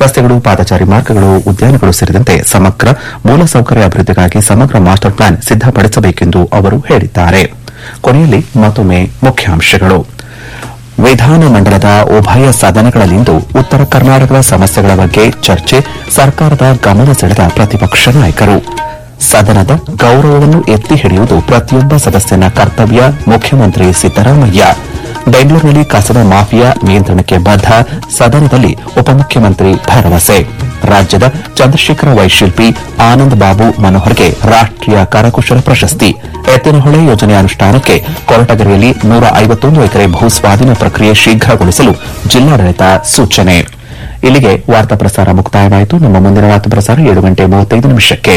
ರಸ್ತೆಗಳು ಪಾದಚಾರಿ ಮಾರ್ಗಗಳು ಉದ್ಯಾನಗಳು ಸೇರಿದಂತೆ ಸಮಗ್ರ ಮೂಲಸೌಕರ್ಯ ಅಭಿವೃದ್ಧಿಗಾಗಿ ಸಮಗ್ರ ಮಾಸ್ಟರ್ ಪ್ಲಾನ್ ಸಿದ್ದಪಡಿಸಬೇಕೆಂದು ಅವರು ಹೇಳಿದ್ದಾರೆ ಕೊನೆಯಲ್ಲಿ ಮತ್ತೊಮ್ಮೆ ಮುಖ್ಯಾಂಶಗಳು ವಿಧಾನಮಂಡಲದ ಉಭಯ ಸದನಗಳಲ್ಲಿಂದು ಉತ್ತರ ಕರ್ನಾಟಕದ ಸಮಸ್ಯೆಗಳ ಬಗ್ಗೆ ಚರ್ಚೆ ಸರ್ಕಾರದ ಗಮನ ಸೆಳೆದ ಪ್ರತಿಪಕ್ಷ ನಾಯಕರು ಸದನದ ಗೌರವವನ್ನು ಎತ್ತಿ ಹಿಡಿಯುವುದು ಪ್ರತಿಯೊಬ್ಬ ಸದಸ್ಯನ ಕರ್ತವ್ಯ ಮುಖ್ಯಮಂತ್ರಿ ಸಿದ್ದರಾಮಯ್ಯ ಬೆಂಗಳೂರಿನಲ್ಲಿ ಕಸದ ಮಾಫಿಯಾ ನಿಯಂತ್ರಣಕ್ಕೆ ಬದ್ಧ ಸದನದಲ್ಲಿ ಉಪಮುಖ್ಯಮಂತ್ರಿ ಭರವಸೆ ರಾಜ್ಯದ ಚಂದ್ರಶೇಖರ ವೈಶಿಲ್ಪಿ ಆನಂದ್ ಬಾಬು ಮನೋಹರ್ಗೆ ರಾಷ್ಟೀಯ ಕರಕುಶಲ ಪ್ರಶಸ್ತಿ ಎತ್ತಿನಹೊಳೆ ಯೋಜನೆ ಅನುಷ್ಠಾನಕ್ಕೆ ಕೊರಟಗೆರೆಯಲ್ಲಿ ನೂರ ಐವತ್ತೊಂದು ಎಕರೆ ಭೂಸ್ವಾಧೀನ ಪ್ರಕ್ರಿಯೆ ಶೀಘ್ರಗೊಳಿಸಲು ಜಿಲ್ಲಾಡಳಿತ ಸೂಚನೆ ಇಲ್ಲಿಗೆ ವಾರ್ತಾ ಪ್ರಸಾರ ಮುಕ್ತಾಯವಾಯಿತು ನಮ್ಮ ಮುಂದಿನ ವಾರ್ತಾ ಪ್ರಸಾರ ಏಳು ಗಂಟೆ ಮೂವತ್ತೈದು ನಿಮಿಷಕ್ಕೆ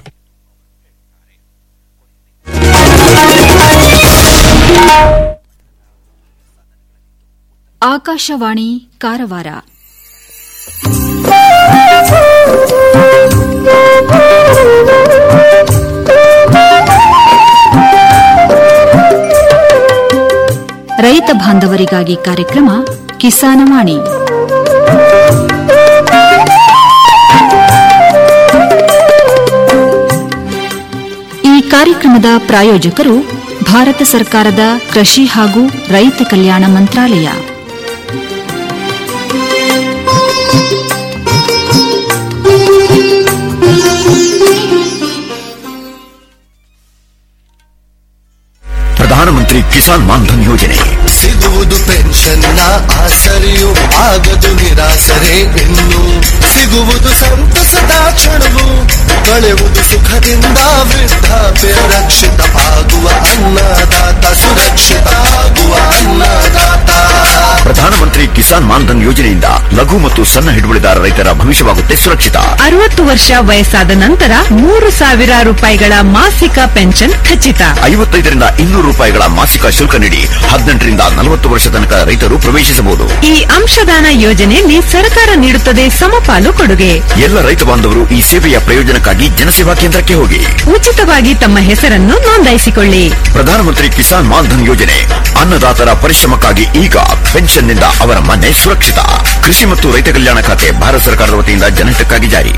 ಆಕಾಶವಾಣಿ ಕಾರವಾರ ರೈತ ಬಾಂಧವರಿಗಾಗಿ ಕಾರ್ಯಕ್ರಮ ಕಿಸಾನವಾಣಿ ಈ ಕಾರ್ಯಕ್ರಮದ ಪ್ರಾಯೋಜಕರು ಭಾರತ ಸರ್ಕಾರದ ಕೃಷಿ ಹಾಗೂ ರೈತ ಕಲ್ಯಾಣ ಮಂತ್ರಾಲಯ ಪ್ರಧಾನಮಂತ್ರಿ ಕಿಸಾನ್ ಮಾನ್ಧನ್ ಯೋಜನೆ ಸಿಗುವುದು ಪೆನ್ಷನ್ನ ಆಸರೆಯು ಆಗದು ನಿರಾಸರೆ ಇನ್ನು ಸಿಗುವುದು ಸಂತಸದ ಕ್ಷಣವು ಕಳೆಯುವುದು ಸುಖದಿಂದ ವೃದ್ಧಾಪ್ಯ ರಕ್ಷಿತ ಆಗುವ ಅನ್ನದಾತ ಸುರಕ್ಷಿತ ಆಗುವ ಅನ್ನದಾತ ಪ್ರಧಾನಮಂತ್ರಿ ಕಿಸಾನ್ ಮಾನ್ಧನ್ ಯೋಜನೆಯಿಂದ ಲಘು ಮತ್ತು ಸಣ್ಣ ಹಿಡುವಳಿದಾರ ರೈತರ ಭವಿಷ್ಯವಾಗುತ್ತೆ ಸುರಕ್ಷಿತ ಅರವತ್ತು ವರ್ಷ ವಯಸ್ಸಾದ ನಂತರ ಮೂರು ಸಾವಿರ ರೂಪಾಯಿಗಳ ಮಾಸಿಕ ಪೆನ್ಷನ್ ಖಚಿತ ಐವತ್ತೈದರಿಂದ ಇನ್ನೂರು ರೂಪಾಯಿಗಳ ಮಾಸಿಕ ಶುಲ್ಕ ನೀಡಿ ಹದಿನೆಂಟರಿಂದ ನಲವತ್ತು ವರ್ಷ ತನಕ ರೈತರು ಪ್ರವೇಶಿಸಬಹುದು ಈ ಅಂಶದಾನ ಯೋಜನೆಯಲ್ಲಿ ಸರ್ಕಾರ ನೀಡುತ್ತದೆ ಸಮಪಾಲು ಕೊಡುಗೆ ಎಲ್ಲ ರೈತ ಬಾಂಧವರು ಈ ಸೇವೆಯ ಪ್ರಯೋಜನಕ್ಕಾಗಿ ಜನಸೇವಾ ಕೇಂದ್ರಕ್ಕೆ ಹೋಗಿ ಉಚಿತವಾಗಿ ತಮ್ಮ ಹೆಸರನ್ನು ನೋಂದಾಯಿಸಿಕೊಳ್ಳಿ ಪ್ರಧಾನಮಂತ್ರಿ ಕಿಸಾನ್ ಮಾನ್ಧನ್ ಯೋಜನೆ ಅನ್ನದಾತರ ಪರಿಶ್ರಮಕ್ಕಾಗಿ ಈಗ ಪೆನ್ಷನ್ನಿಂದ ಅವರ ಮನೆ ಸುರಕ್ಷಿತ ಕೃಷಿ ಮತ್ತು ರೈತ ಕಲ್ಯಾಣ ಖಾತೆ ಭಾರತ ಸರ್ಕಾರದ ವತಿಯಿಂದ ಜನಹಿತಕ್ಕಾಗಿ ಜಾರಿ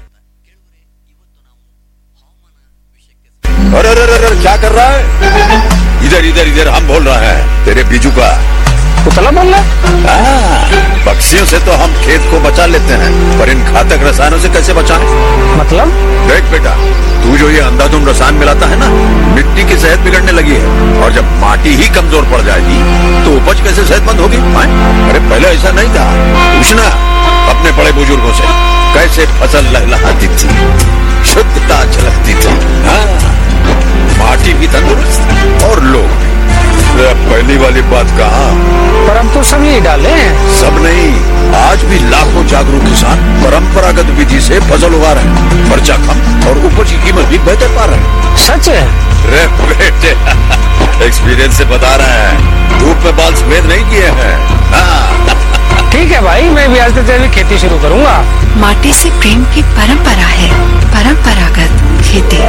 अरे अरे अरे अरे, क्या कर रहा है इधर इधर इधर हम बोल रहे हैं तेरे बीजू का पुतला बोल रहा हाँ, पक्षियों से तो हम खेत को बचा लेते हैं पर इन घातक रसायनों से कैसे बचाएं मतलब देख बेटा तू जो ये अंधाधुंध रसायन मिलाता है ना मिट्टी की सेहत बिगड़ने लगी है और जब माटी ही कमजोर पड़ जाएगी तो उपज कैसे सेहतमंद होगी हाँ? अरे पहले ऐसा नहीं था पूछना अपने बड़े बुजुर्गों से कैसे फसल लहलहाती थी शुद्धता झलकती थी हाँ माटी भी तंदुरुस्त और लोग भी। अरे पहली वाली बात कहा पर हम तो सब यही डाले हैं सब नहीं आज भी लाखों जागरूक किसान परंपरागत विधि से फसल उगा रहे हैं खर्चा कम और उपज की कीमत भी बेहतर पा रहे हैं सच है रे बेटे एक्सपीरियंस से बता रहे हैं धूप में बाल सफेद नहीं किए हैं हाँ ठीक है भाई मैं भी आज से जैविक खेती शुरू करूंगा माटी से प्रेम की परंपरा है परंपरागत खेती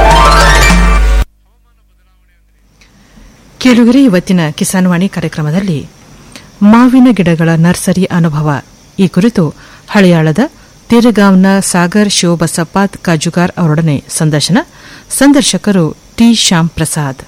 ಕೇಳುಗರೆ ಇವತ್ತಿನ ಕಿಸಾನ್ವಾಣಿ ಕಾರ್ಯಕ್ರಮದಲ್ಲಿ ಮಾವಿನ ಗಿಡಗಳ ನರ್ಸರಿ ಅನುಭವ ಈ ಕುರಿತು ಹಳೆಯಾಳದ ತೀರಗಾಂವ್ನ ಸಾಗರ್ ಶಿವಬಸಪ್ಪಾದ್ ಕಾಜುಗಾರ್ ಅವರೊಡನೆ ಸಂದರ್ಶನ ಸಂದರ್ಶಕರು ಟಿ ಶ್ಯಾಮ್ ಪ್ರಸಾದ್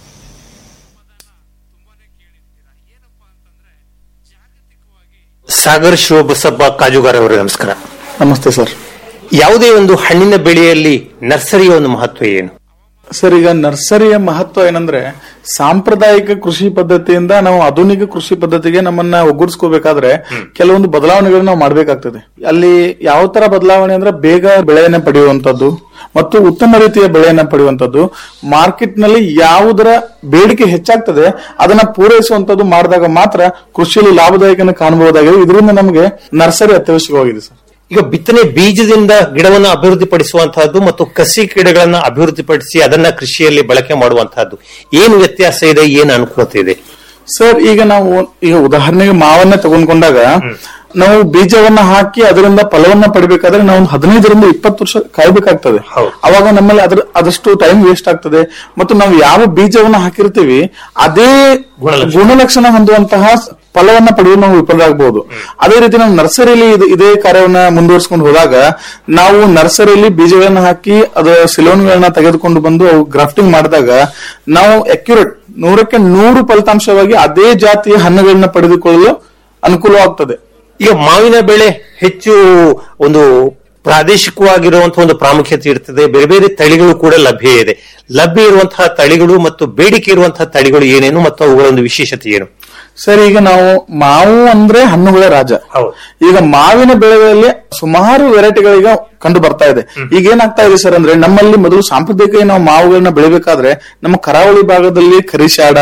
ಸಾಗರ್ ಶಿವಬಸಪ್ಪ ಕಾಜುಗಾರ್ ಅವರೇ ನಮಸ್ಕಾರ ನಮಸ್ತೆ ಸರ್ ಯಾವುದೇ ಒಂದು ಹಣ್ಣಿನ ಬೆಳೆಯಲ್ಲಿ ನರ್ಸರಿಯ ಒಂದು ಮಹತ್ವ ಏನು ಸರ್ ಈಗ ನರ್ಸರಿಯ ಮಹತ್ವ ಏನಂದ್ರೆ ಸಾಂಪ್ರದಾಯಿಕ ಕೃಷಿ ಪದ್ಧತಿಯಿಂದ ನಾವು ಆಧುನಿಕ ಕೃಷಿ ಪದ್ಧತಿಗೆ ನಮ್ಮನ್ನ ಒಗ್ಗೂಡಿಸ್ಕೋಬೇಕಾದ್ರೆ ಕೆಲವೊಂದು ಬದಲಾವಣೆಗಳನ್ನ ನಾವು ಮಾಡ್ಬೇಕಾಗ್ತದೆ ಅಲ್ಲಿ ಯಾವ ತರ ಬದಲಾವಣೆ ಅಂದ್ರೆ ಬೇಗ ಬೆಳೆಯನ್ನ ಪಡೆಯುವಂತದ್ದು ಮತ್ತು ಉತ್ತಮ ರೀತಿಯ ಬೆಳೆಯನ್ನ ಪಡೆಯುವಂತದ್ದು ಮಾರ್ಕೆಟ್ ನಲ್ಲಿ ಯಾವುದರ ಬೇಡಿಕೆ ಹೆಚ್ಚಾಗ್ತದೆ ಅದನ್ನ ಪೂರೈಸುವಂತದ್ದು ಮಾಡಿದಾಗ ಮಾತ್ರ ಕೃಷಿಯಲ್ಲಿ ಲಾಭದಾಯಕನ ಕಾಣಬಹುದಾಗಿದೆ ಇದರಿಂದ ನಮಗೆ ನರ್ಸರಿ ಅತ್ಯವಶ್ಯಕವಾಗಿದೆ ಸರ್ ಈಗ ಬಿತ್ತನೆ ಬೀಜದಿಂದ ಗಿಡವನ್ನು ಅಭಿವೃದ್ಧಿಪಡಿಸುವಂತಹದ್ದು ಮತ್ತು ಕಸಿ ಗಿಡಗಳನ್ನ ಅಭಿವೃದ್ಧಿಪಡಿಸಿ ಅದನ್ನ ಕೃಷಿಯಲ್ಲಿ ಬಳಕೆ ಮಾಡುವಂತಹದ್ದು ಏನು ವ್ಯತ್ಯಾಸ ಇದೆ ಏನು ಅನುಕೂಲತೆ ಇದೆ ಸರ್ ಈಗ ನಾವು ಈಗ ಉದಾಹರಣೆಗೆ ಮಾವನ್ನ ತಗೊಂಡ್ಕೊಂಡಾಗ ನಾವು ಬೀಜವನ್ನ ಹಾಕಿ ಅದರಿಂದ ಫಲವನ್ನ ಪಡಿಬೇಕಾದ್ರೆ ನಾವು ಒಂದು ಹದಿನೈದರಿಂದ ಇಪ್ಪತ್ತು ವರ್ಷ ಕಾಯ್ಬೇಕಾಗ್ತದೆ ಅವಾಗ ನಮ್ಮಲ್ಲಿ ಅದ್ರ ಅದಷ್ಟು ಟೈಮ್ ವೇಸ್ಟ್ ಆಗ್ತದೆ ಮತ್ತು ನಾವು ಯಾವ ಬೀಜವನ್ನ ಹಾಕಿರ್ತೀವಿ ಅದೇ ಗುಣಲಕ್ಷಣ ಹೊಂದುವಂತಹ ಫಲವನ್ನ ಪಡೆಯುವ ನಾವು ವಿಫಲರಾಗಬಹುದು ಅದೇ ರೀತಿ ನಾವು ನರ್ಸರಿಯಲ್ಲಿ ಇದು- ಇದೇ ಕಾರ್ಯವನ್ನ ಮುಂದುವರಿಸಿಕೊಂಡು ಹೋದಾಗ ನಾವು ನರ್ಸರಿಯಲ್ಲಿ ಬೀಜಗಳನ್ನ ಹಾಕಿ ಅದರ ಸಿಲೋನ್ಗಳನ್ನ ತೆಗೆದುಕೊಂಡು ಬಂದು ಅವು ಗ್ರಾಫ್ಟಿಂಗ್ ಮಾಡಿದಾಗ ನಾವು ಅಕ್ಯುರೇಟ್ ನೂರಕ್ಕೆ ನೂರು ಫಲಿತಾಂಶವಾಗಿ ಅದೇ ಜಾತಿಯ ಹಣ್ಣುಗಳನ್ನ ಪಡೆದುಕೊಳ್ಳಲು ಅನುಕೂಲವಾಗ್ತದೆ ಈಗ ಮಾವಿನ ಬೆಳೆ ಹೆಚ್ಚು ಒಂದು ಪ್ರಾದೇಶಿಕವಾಗಿರುವಂತಹ ಒಂದು ಪ್ರಾಮುಖ್ಯತೆ ಇರ್ತದೆ ಬೇರೆ ಬೇರೆ ತಳಿಗಳು ಕೂಡ ಲಭ್ಯ ಇದೆ ಲಭ್ಯ ಇರುವಂತಹ ತಳಿಗಳು ಮತ್ತು ಬೇಡಿಕೆ ಇರುವಂತಹ ತಳಿಗಳು ಏನೇನು ಮತ್ತು ಅವುಗಳ ಒಂದು ವಿಶೇಷತೆ ಏನು ಸರ್ ಈಗ ನಾವು ಮಾವು ಅಂದ್ರೆ ಹಣ್ಣುಗಳ ರಾಜ ಈಗ ಮಾವಿನ ಬೆಳೆಗಳಲ್ಲಿ ಸುಮಾರು ವೆರೈಟಿಗಳೀಗ ಕಂಡು ಬರ್ತಾ ಇದೆ ಈಗ ಏನಾಗ್ತಾ ಇದೆ ಸರ್ ಅಂದ್ರೆ ನಮ್ಮಲ್ಲಿ ಮೊದಲು ಸಾಂಪ್ರದಾಯಿಕ ನಾವು ಮಾವುಗಳನ್ನ ಬೆಳಿಬೇಕಾದ್ರೆ ನಮ್ಮ ಕರಾವಳಿ ಭಾಗದಲ್ಲಿ ಕರಿಶಾಡ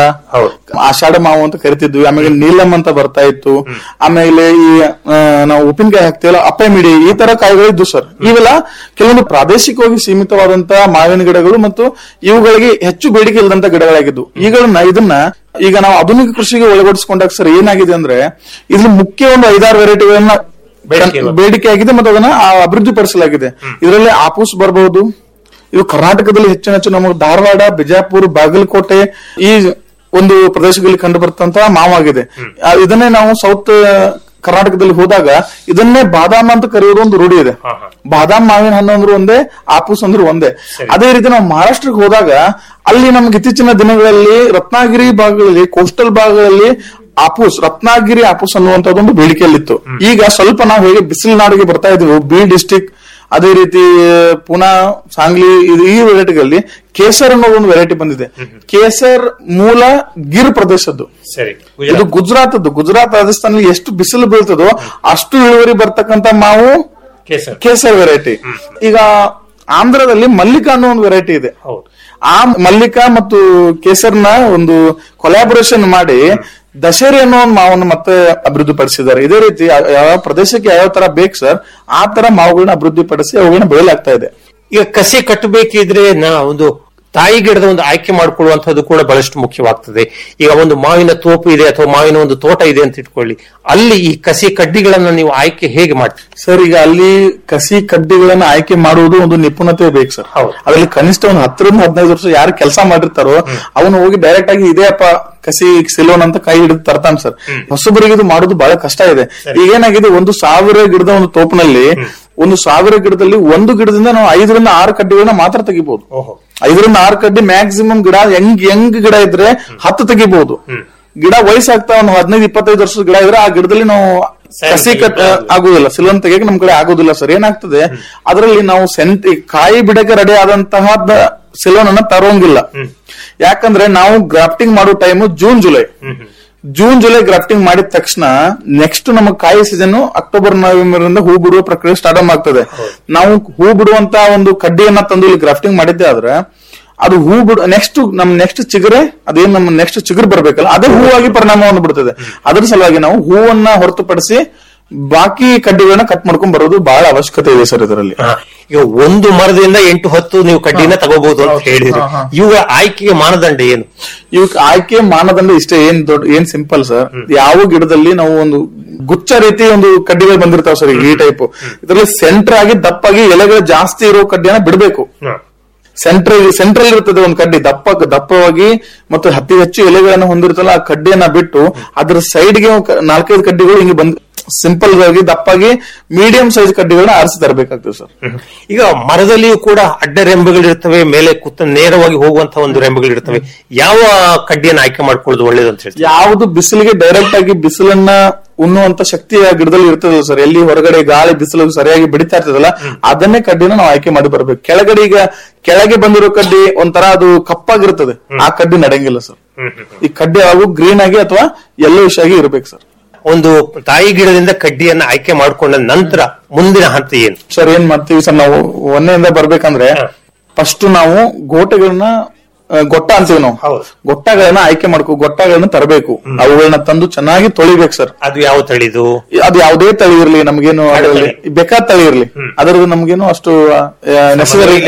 ಆಷಾಢ ಮಾವು ಅಂತ ಕರಿತಿದ್ವಿ ಆಮೇಲೆ ನೀಲಂ ಅಂತ ಬರ್ತಾ ಇತ್ತು ಆಮೇಲೆ ಈ ಆ, ನಾವು ಉಪ್ಪಿನಕಾಯಿ ಹಾಕ್ತೀವಲ್ಲ ಅಪ್ಪೆ ಮಿಡಿ ಈ ತರ ಕಾಯಿಗಳಿದ್ದು ಸರ್ ಇವೆಲ್ಲ ಕೆಲವೊಂದು ಪ್ರಾದೇಶಿಕವಾಗಿ ಸೀಮಿತವಾದಂತಹ ಮಾವಿನ ಗಿಡಗಳು ಮತ್ತು ಇವುಗಳಿಗೆ ಹೆಚ್ಚು ಬೇಡಿಕೆ ಇಲ್ಲದಂತ ಗಿಡಗಳಾಗಿದ್ದು ಈಗಳನ್ನ ಇದನ್ನ ಈಗ ನಾವು ಆಧುನಿಕ ಕೃಷಿಗೆ ಒಳಗಡಿಸಿಕೊಂಡಾಗ ಸರ್ ಏನಾಗಿದೆ ಅಂದ್ರೆ ಇದ್ರ ಮುಖ್ಯ ಒಂದು ಐದಾರು ವೆರೈಟಿಗಳನ್ನ ಬೇಡಿಕೆ ಆಗಿದೆ ಮತ್ತು ಅದನ್ನ ಆ ಅಭಿವೃದ್ಧಿ ಪಡಿಸಲಾಗಿದೆ ಇದರಲ್ಲಿ ಆಪೂಸ್ ಬರಬಹುದು ಇದು ಕರ್ನಾಟಕದಲ್ಲಿ ಹೆಚ್ಚಿನ ಹೆಚ್ಚು ನಮ್ಮ ಧಾರವಾಡ ಬಿಜಾಪುರ ಬಾಗಲಕೋಟೆ ಈ ಒಂದು ಪ್ರದೇಶಗಳಲ್ಲಿ ಕಂಡು ಬರ್ತಂತಹ ಮಾವಾಗಿದೆ ಆ, ಇದನ್ನೇ ನಾವು ಸೌತ್ ಕರ್ನಾಟಕದಲ್ಲಿ ಹೋದಾಗ ಇದನ್ನೇ ಬಾದಾಮ್ ಅಂತ ಕರೆಯೋದು ಒಂದು ರೂಢಿ ಇದೆ ಬಾದಾಮ್ ಮಾವಿನ ಹಣ್ಣು ಅಂದ್ರೂ ಒಂದೇ ಆಪೂಸ್ ಅಂದ್ರೂ ಒಂದೇ ಅದೇ ರೀತಿ ನಾವು ಮಹಾರಾಷ್ಟ್ರಕ್ಕೆ ಹೋದಾಗ ಅಲ್ಲಿ ನಮ್ಗೆ ಇತ್ತೀಚಿನ ದಿನಗಳಲ್ಲಿ ರತ್ನಾಗಿರಿ ಭಾಗಗಳಲ್ಲಿ ಕೋಸ್ಟಲ್ ಭಾಗಗಳಲ್ಲಿ ಆಪೂಸ್ ರತ್ನಾಗಿರಿ ಆಪೂಸ್ ಅನ್ನುವಂಥದ್ದೊಂದು ಬೇಡಿಕೆಯಲ್ಲಿತ್ತು ಈಗ ಸ್ವಲ್ಪ ನಾವು ಹೇಗೆ ಬಿಸಿಲು ನಾಡಿಗೆ ಬರ್ತಾ ಇದೀವಿ ಬಿ ಡಿಸ್ಟಿಕ್ ಅದೇ ರೀತಿ ಪುನಾ ಸಾಂಗ್ಲಿ ಇದು ಈ ವೆರೈಟಿಗಳಲ್ಲಿ ಕೇಸರ್ ಅನ್ನೋ ಒಂದು ವೆರೈಟಿ ಬಂದಿದೆ ಕೇಸರ್ ಮೂಲ ಗಿರ್ ಪ್ರದೇಶದ್ದು ಸರಿ ಇದು ಗುಜರಾತ್ ಗುಜರಾತ್ ರಾಜಸ್ಥಾನ ಎಷ್ಟು ಬಿಸಿಲು ಬೀಳ್ತದೋ ಅಷ್ಟು ಇಳುವರಿ ಬರ್ತಕ್ಕಂತ ಮಾವು ಕೇಸರ್ ಕೇಸರ್ ವೆರೈಟಿ ಈಗ ಆಂಧ್ರದಲ್ಲಿ ಮಲ್ಲಿಕ ಅನ್ನೋ ಒಂದು ವೆರೈಟಿ ಇದೆ ಆ ಮಲ್ಲಿಕ ಮತ್ತು ಕೇಸರ್ನ ಒಂದು ಕೊಲಾಬರೇಷನ್ ಮಾಡಿ ದಶೇರಿ ಅನ್ನೋ ಒಂದು ಮಾವನ್ನು ಮತ್ತೆ ಅಭಿವೃದ್ಧಿ ಪಡಿಸಿದ್ದಾರೆ ಇದೇ ರೀತಿ ಯಾವ- ಯಾವ ಪ್ರದೇಶಕ್ಕೆ ಯಾವ ತರ ಬೇಕು ಸರ್ ಆ ತರ ಮಾವುಗಳನ್ನ ಅಭಿವೃದ್ಧಿ ಪಡಿಸಿ ಅವುಗಳನ್ನ ಬೆಳೆಯಲಾಗ್ತಾ ಇದೆ ಈಗ ಕಸಿ ಕಟ್ಟಬೇಕಿದ್ರೆ ನಾ ಒಂದು ತಾಯಿ ಗಿಡದ ಒಂದು ಆಯ್ಕೆ ಮಾಡಿಕೊಳ್ಳುವಂತದ್ದು ಕೂಡ ಬಹಳಷ್ಟು ಮುಖ್ಯವಾಗ್ತದೆ ಈಗ ಒಂದು ಮಾವಿನ ತೋಪು ಇದೆ ಅಥವಾ ಮಾವಿನ ಒಂದು ತೋಟ ಇದೆ ಅಂತ ಇಟ್ಕೊಳ್ಳಿ ಅಲ್ಲಿ ಈ ಕಸಿ ಕಡ್ಡಿಗಳನ್ನ ನೀವು ಆಯ್ಕೆ ಹೇಗೆ ಮಾಡ್ತೀರಿ ಸರ್ ಈಗ ಅಲ್ಲಿ ಕಸಿ ಕಡ್ಡಿಗಳನ್ನ ಆಯ್ಕೆ ಮಾಡುವುದು ಒಂದು ನಿಪುಣತೆ ಬೇಕು ಸರ್ ಅದ್ರಲ್ಲಿ ಕನಿಷ್ಠ ಒಂದು ಹತ್ತರಿಂದ ಹದಿನೈದು ವರ್ಷ ಯಾರು ಕೆಲಸ ಮಾಡಿರ್ತಾರೋ ಅವನು ಹೋಗಿ ಡೈರೆಕ್ಟ್ ಆಗಿ ಇದೇ ಅಪ್ಪ ಕಸಿ ಸಿಲೋನ್ ಅಂತ ಕೈ ಹಿಡಿದು ತರ್ತಾನೆ ಸರ್ ಹೊಸಬರಿಗೆ ಇದು ಮಾಡೋದು ಬಹಳ ಕಷ್ಟ ಇದೆ ಈಗ ಏನಾಗಿದೆ ಒಂದು ಸಾವಿರ ಗಿಡದ ಒಂದು ತೋಪಿನಲ್ಲಿ ಒಂದು ಸಾವಿರ ಗಿಡದಲ್ಲಿ ಒಂದು ಗಿಡದಿಂದ ನಾವು ಐದರಿಂದ ಆರು ಕಡ್ಡಿಗಳನ್ನ ಮಾತ್ರ ತೆಗಿಬಹುದು ಐದರಿಂದ ಆರು ಕಡ್ಡಿ ಮ್ಯಾಕ್ಸಿಮಮ್ ಗಿಡ ಹೆಂಗ್ ಹೆಂಗ್ ಗಿಡ ಇದ್ರೆ ಹತ್ತು ತೆಗಿಬಹುದು ಗಿಡ ವಯಸ್ಸಾಗ್ತಾ ಒಂದು ಹದಿನೈದು ಇಪ್ಪತ್ತೈದು ವರ್ಷದ ಗಿಡ ಇದ್ರೆ ಆ ಗಿಡದಲ್ಲಿ ನಾವು ಕಸಿ ಕಟ್ ಆಗುದಿಲ್ಲ ಸಿಲೋನ್ ತೆಗಿಯಕ್ಕೆ ನಮ್ ಕಡೆ ಆಗುದಿಲ್ಲ ಸರ್ ಏನಾಗ್ತದೆ ಅದರಲ್ಲಿ ನಾವು ಸೆಂಟ್ ಈ ಕಾಯಿ ಬಿಡಕ್ಕೆ ರೆಡಿ ಆದಂತಹ ಸಿಲೋನ್ ಅನ್ನ ತರೋಂಗಿಲ್ಲ ಯಾಕಂದ್ರೆ ನಾವು ಗ್ರಾಫ್ಟಿಂಗ್ ಮಾಡೋ time June July June July grafting ಮಾಡಿದ ತಕ್ಷಣ ನೆಕ್ಸ್ಟ್ ನಮ್ಮ ಕಾಯಿ ಸೀಸನ್ ಅಕ್ಟೋಬರ್ ನವೆಂಬರ್ ಇಂದ ಹೂ ಬಿಡುವ ಪ್ರಕ್ರಿಯೆ ಸ್ಟಾರ್ಟ್ ಆಗ್ತದೆ ನಾವು ಹೂ ಬಿಡುವಂತ ಒಂದು ಕಡ್ಡಿಯನ್ನ ತಂದು ಇಲ್ಲಿ ಗ್ರಾಫ್ಟಿಂಗ್ ಮಾಡಿದ್ದೆ ಆದ್ರೆ ಅದು ಹೂ ಬಿಡು ನೆಕ್ಸ್ಟ್ ನಮ್ ನೆಕ್ಸ್ಟ್ ಚಿಗುರೆ ಅದೇನ್ ನಮ್ಮ ನೆಕ್ಸ್ಟ್ ಚಿಗುರು ಬರ್ಬೇಕಲ್ಲ ಅದೇ ಹೂವಾಗಿ ಪರಿಣಾಮವನ್ನು ಬಿಡ್ತದೆ ಅದ್ರ ಸಲುವಾಗಿ ನಾವು ಹೂವನ್ನ ಹೊರತುಪಡಿಸಿ ಬಾಕಿ ಕಡ್ಡಿಗಳನ್ನ ಕಟ್ ಮಾಡ್ಕೊಂಡ್ ಬರೋದು ಬಹಳ ಅವಶ್ಯಕತೆ ಇದೆ ಸರ್ ಇದರಲ್ಲಿ ಈಗ ಒಂದು ಮರದಿಂದ ಎಂಟು ಹತ್ತು ನೀವು ಕಡ್ಡಿನ ತಗೋಬಹುದು ಅಂತ ಹೇಳಿದ್ರಿ ಇವುಗಳ ಆಯ್ಕೆಗೆ ಮಾನದಂಡ ಏನು ಇವಕ್ಕೆ ಆಯ್ಕೆ ಮಾನದಂಡ ಇಷ್ಟೇ ಏನ್ ದೊಡ್ಡ ಏನ್ ಸಿಂಪಲ್ ಸರ್ ಯಾವ ಗಿಡದಲ್ಲಿ ನಾವು ಒಂದು ಗುಚ್ಚ ರೀತಿ ಒಂದು ಕಡ್ಡಿಗಳು ಬಂದಿರ್ತಾವ ಸರ್ ಈ ಟೈಪ್ ಇದರಲ್ಲಿ ಸೆಂಟರ್ ಆಗಿ ದಪ್ಪಾಗಿ ಎಲೆಗಳು ಜಾಸ್ತಿ ಇರೋ ಕಡ್ಡಿಯನ್ನ ಬಿಡಬೇಕು ಸೆಂಟ್ರಲ್ ಸೆಂಟ್ರಲ್ ಇರ್ತದೆ ಒಂದು ಕಡ್ಡಿ ದಪ್ಪ ದಪ್ಪವಾಗಿ ಮತ್ತು ಅತಿ ಹೆಚ್ಚು ಎಲೆಗಳನ್ನು ಹೊಂದಿರ್ತಲ್ಲ ಆ ಕಡ್ಡಿಯನ್ನ ಬಿಟ್ಟು ಅದ್ರ ಸೈಡ್ಗೆ ನಾಲ್ಕೈದು ಕಡ್ಡಿಗಳು ಹಿಂಗೆ ಬಂದ್ ಸಿಂಪಲ್ ಆಗಿ ದಪ್ಪಾಗಿ ಮೀಡಿಯಂ ಸೈಜ್ ಕಡ್ಡಿಗಳನ್ನ ಆರಿಸಿ ತರಬೇಕಾಗ್ತದೆ ಸರ್ ಈಗ ಮರದಲ್ಲಿಯೂ ಕೂಡ ಅಡ್ಡ ರೆಂಬೆಗಳಿರ್ತವೆ ಮೇಲೆ ಕುತ್ತ ನೇರವಾಗಿ ಹೋಗುವಂತಹ ಒಂದು ರೆಂಬೆಗಳಿರ್ತವೆ ಯಾವ ಕಡ್ಡಿಯನ್ನು ಆಯ್ಕೆ ಮಾಡ್ಕೊಳ್ಳೋದು ಒಳ್ಳೇದು ಅಂತ ಹೇಳ್ತೀವಿ ಯಾವುದು ಬಿಸಿಲಿಗೆ ಡೈರೆಕ್ಟ್ ಆಗಿ ಬಿಸಿಲನ್ನ ಉಣ್ಣುವಂತ ಶಕ್ತಿ ಆ ಗಿಡದಲ್ಲಿ ಇರ್ತದಲ್ಲ ಸರ್ ಎಲ್ಲಿ ಹೊರಗಡೆ ಗಾಳಿ ಬಿಸಿಲು ಸರಿಯಾಗಿ ಬಿಡಿತಾ ಇರ್ತದಲ್ಲ ಅದನ್ನೇ ಕಡ್ಡಿನ ನಾವು ಆಯ್ಕೆ ಮಾಡಿ ಬರ್ಬೇಕು ಕೆಳಗಡೆ ಈಗ ಕೆಳಗೆ ಬಂದಿರೋ ಕಡ್ಡಿ ಒಂಥರ ಅದು ಕಪ್ಪಾಗಿರ್ತದೆ ಆ ಕಡ್ಡಿ ನಡೆಯಂಗಿಲ್ಲ ಸರ್ ಈ ಕಡ್ಡಿ ಯಾವಾಗೂ ಗ್ರೀನ್ ಆಗಿ ಅಥವಾ ಯೆಲ್ಲೋ ಆಗಿ ಇರ್ಬೇಕು ಸರ್ ಒಂದು ತಾಯಿ ಗಿಡದಿಂದ ಕಡ್ಡಿಯನ್ನ ಆಯ್ಕೆ ಮಾಡಿಕೊಂಡ ನಂತರ ಮುಂದಿನ ಹಂತ ಏನು ಸರ್ ಏನ್ ಮಾಡ್ತೀವಿ ಸರ್ ನಾವು ಒಂದೆಯಿಂದ ಬರ್ಬೇಕಂದ್ರೆ ಫಸ್ಟ್ ನಾವು ಗೋಟೆಗಳನ್ನ ಆ, ಗೊಟ್ಟ ಅಂತೀವಿ ನಾವು ಗೊಟ್ಟಗಳನ್ನ ಆಯ್ಕೆ ಮಾಡ್ಕೋ ಗೊಟ್ಟಗಳನ್ನ ತರಬೇಕು ಅವುಗಳನ್ನ ತಂದು ಚೆನ್ನಾಗಿ ತೊಳಿಬೇಕು ಸರ್ ಅದು ಯಾವ ತಳಿದು ಅದು ಯಾವುದೇ ತಳಿ ಇರ್ಲಿ ನಮ್ಗೇನು ಅದರಲ್ಲಿ ಬೇಕಾದ ತಳಿ ಇರ್ಲಿ ಅದರದ್ದು ನಮ್ಗೇನು ಅಷ್ಟು ನೆಸಸರಿ ಇಲ್ಲೆಲ್ಲ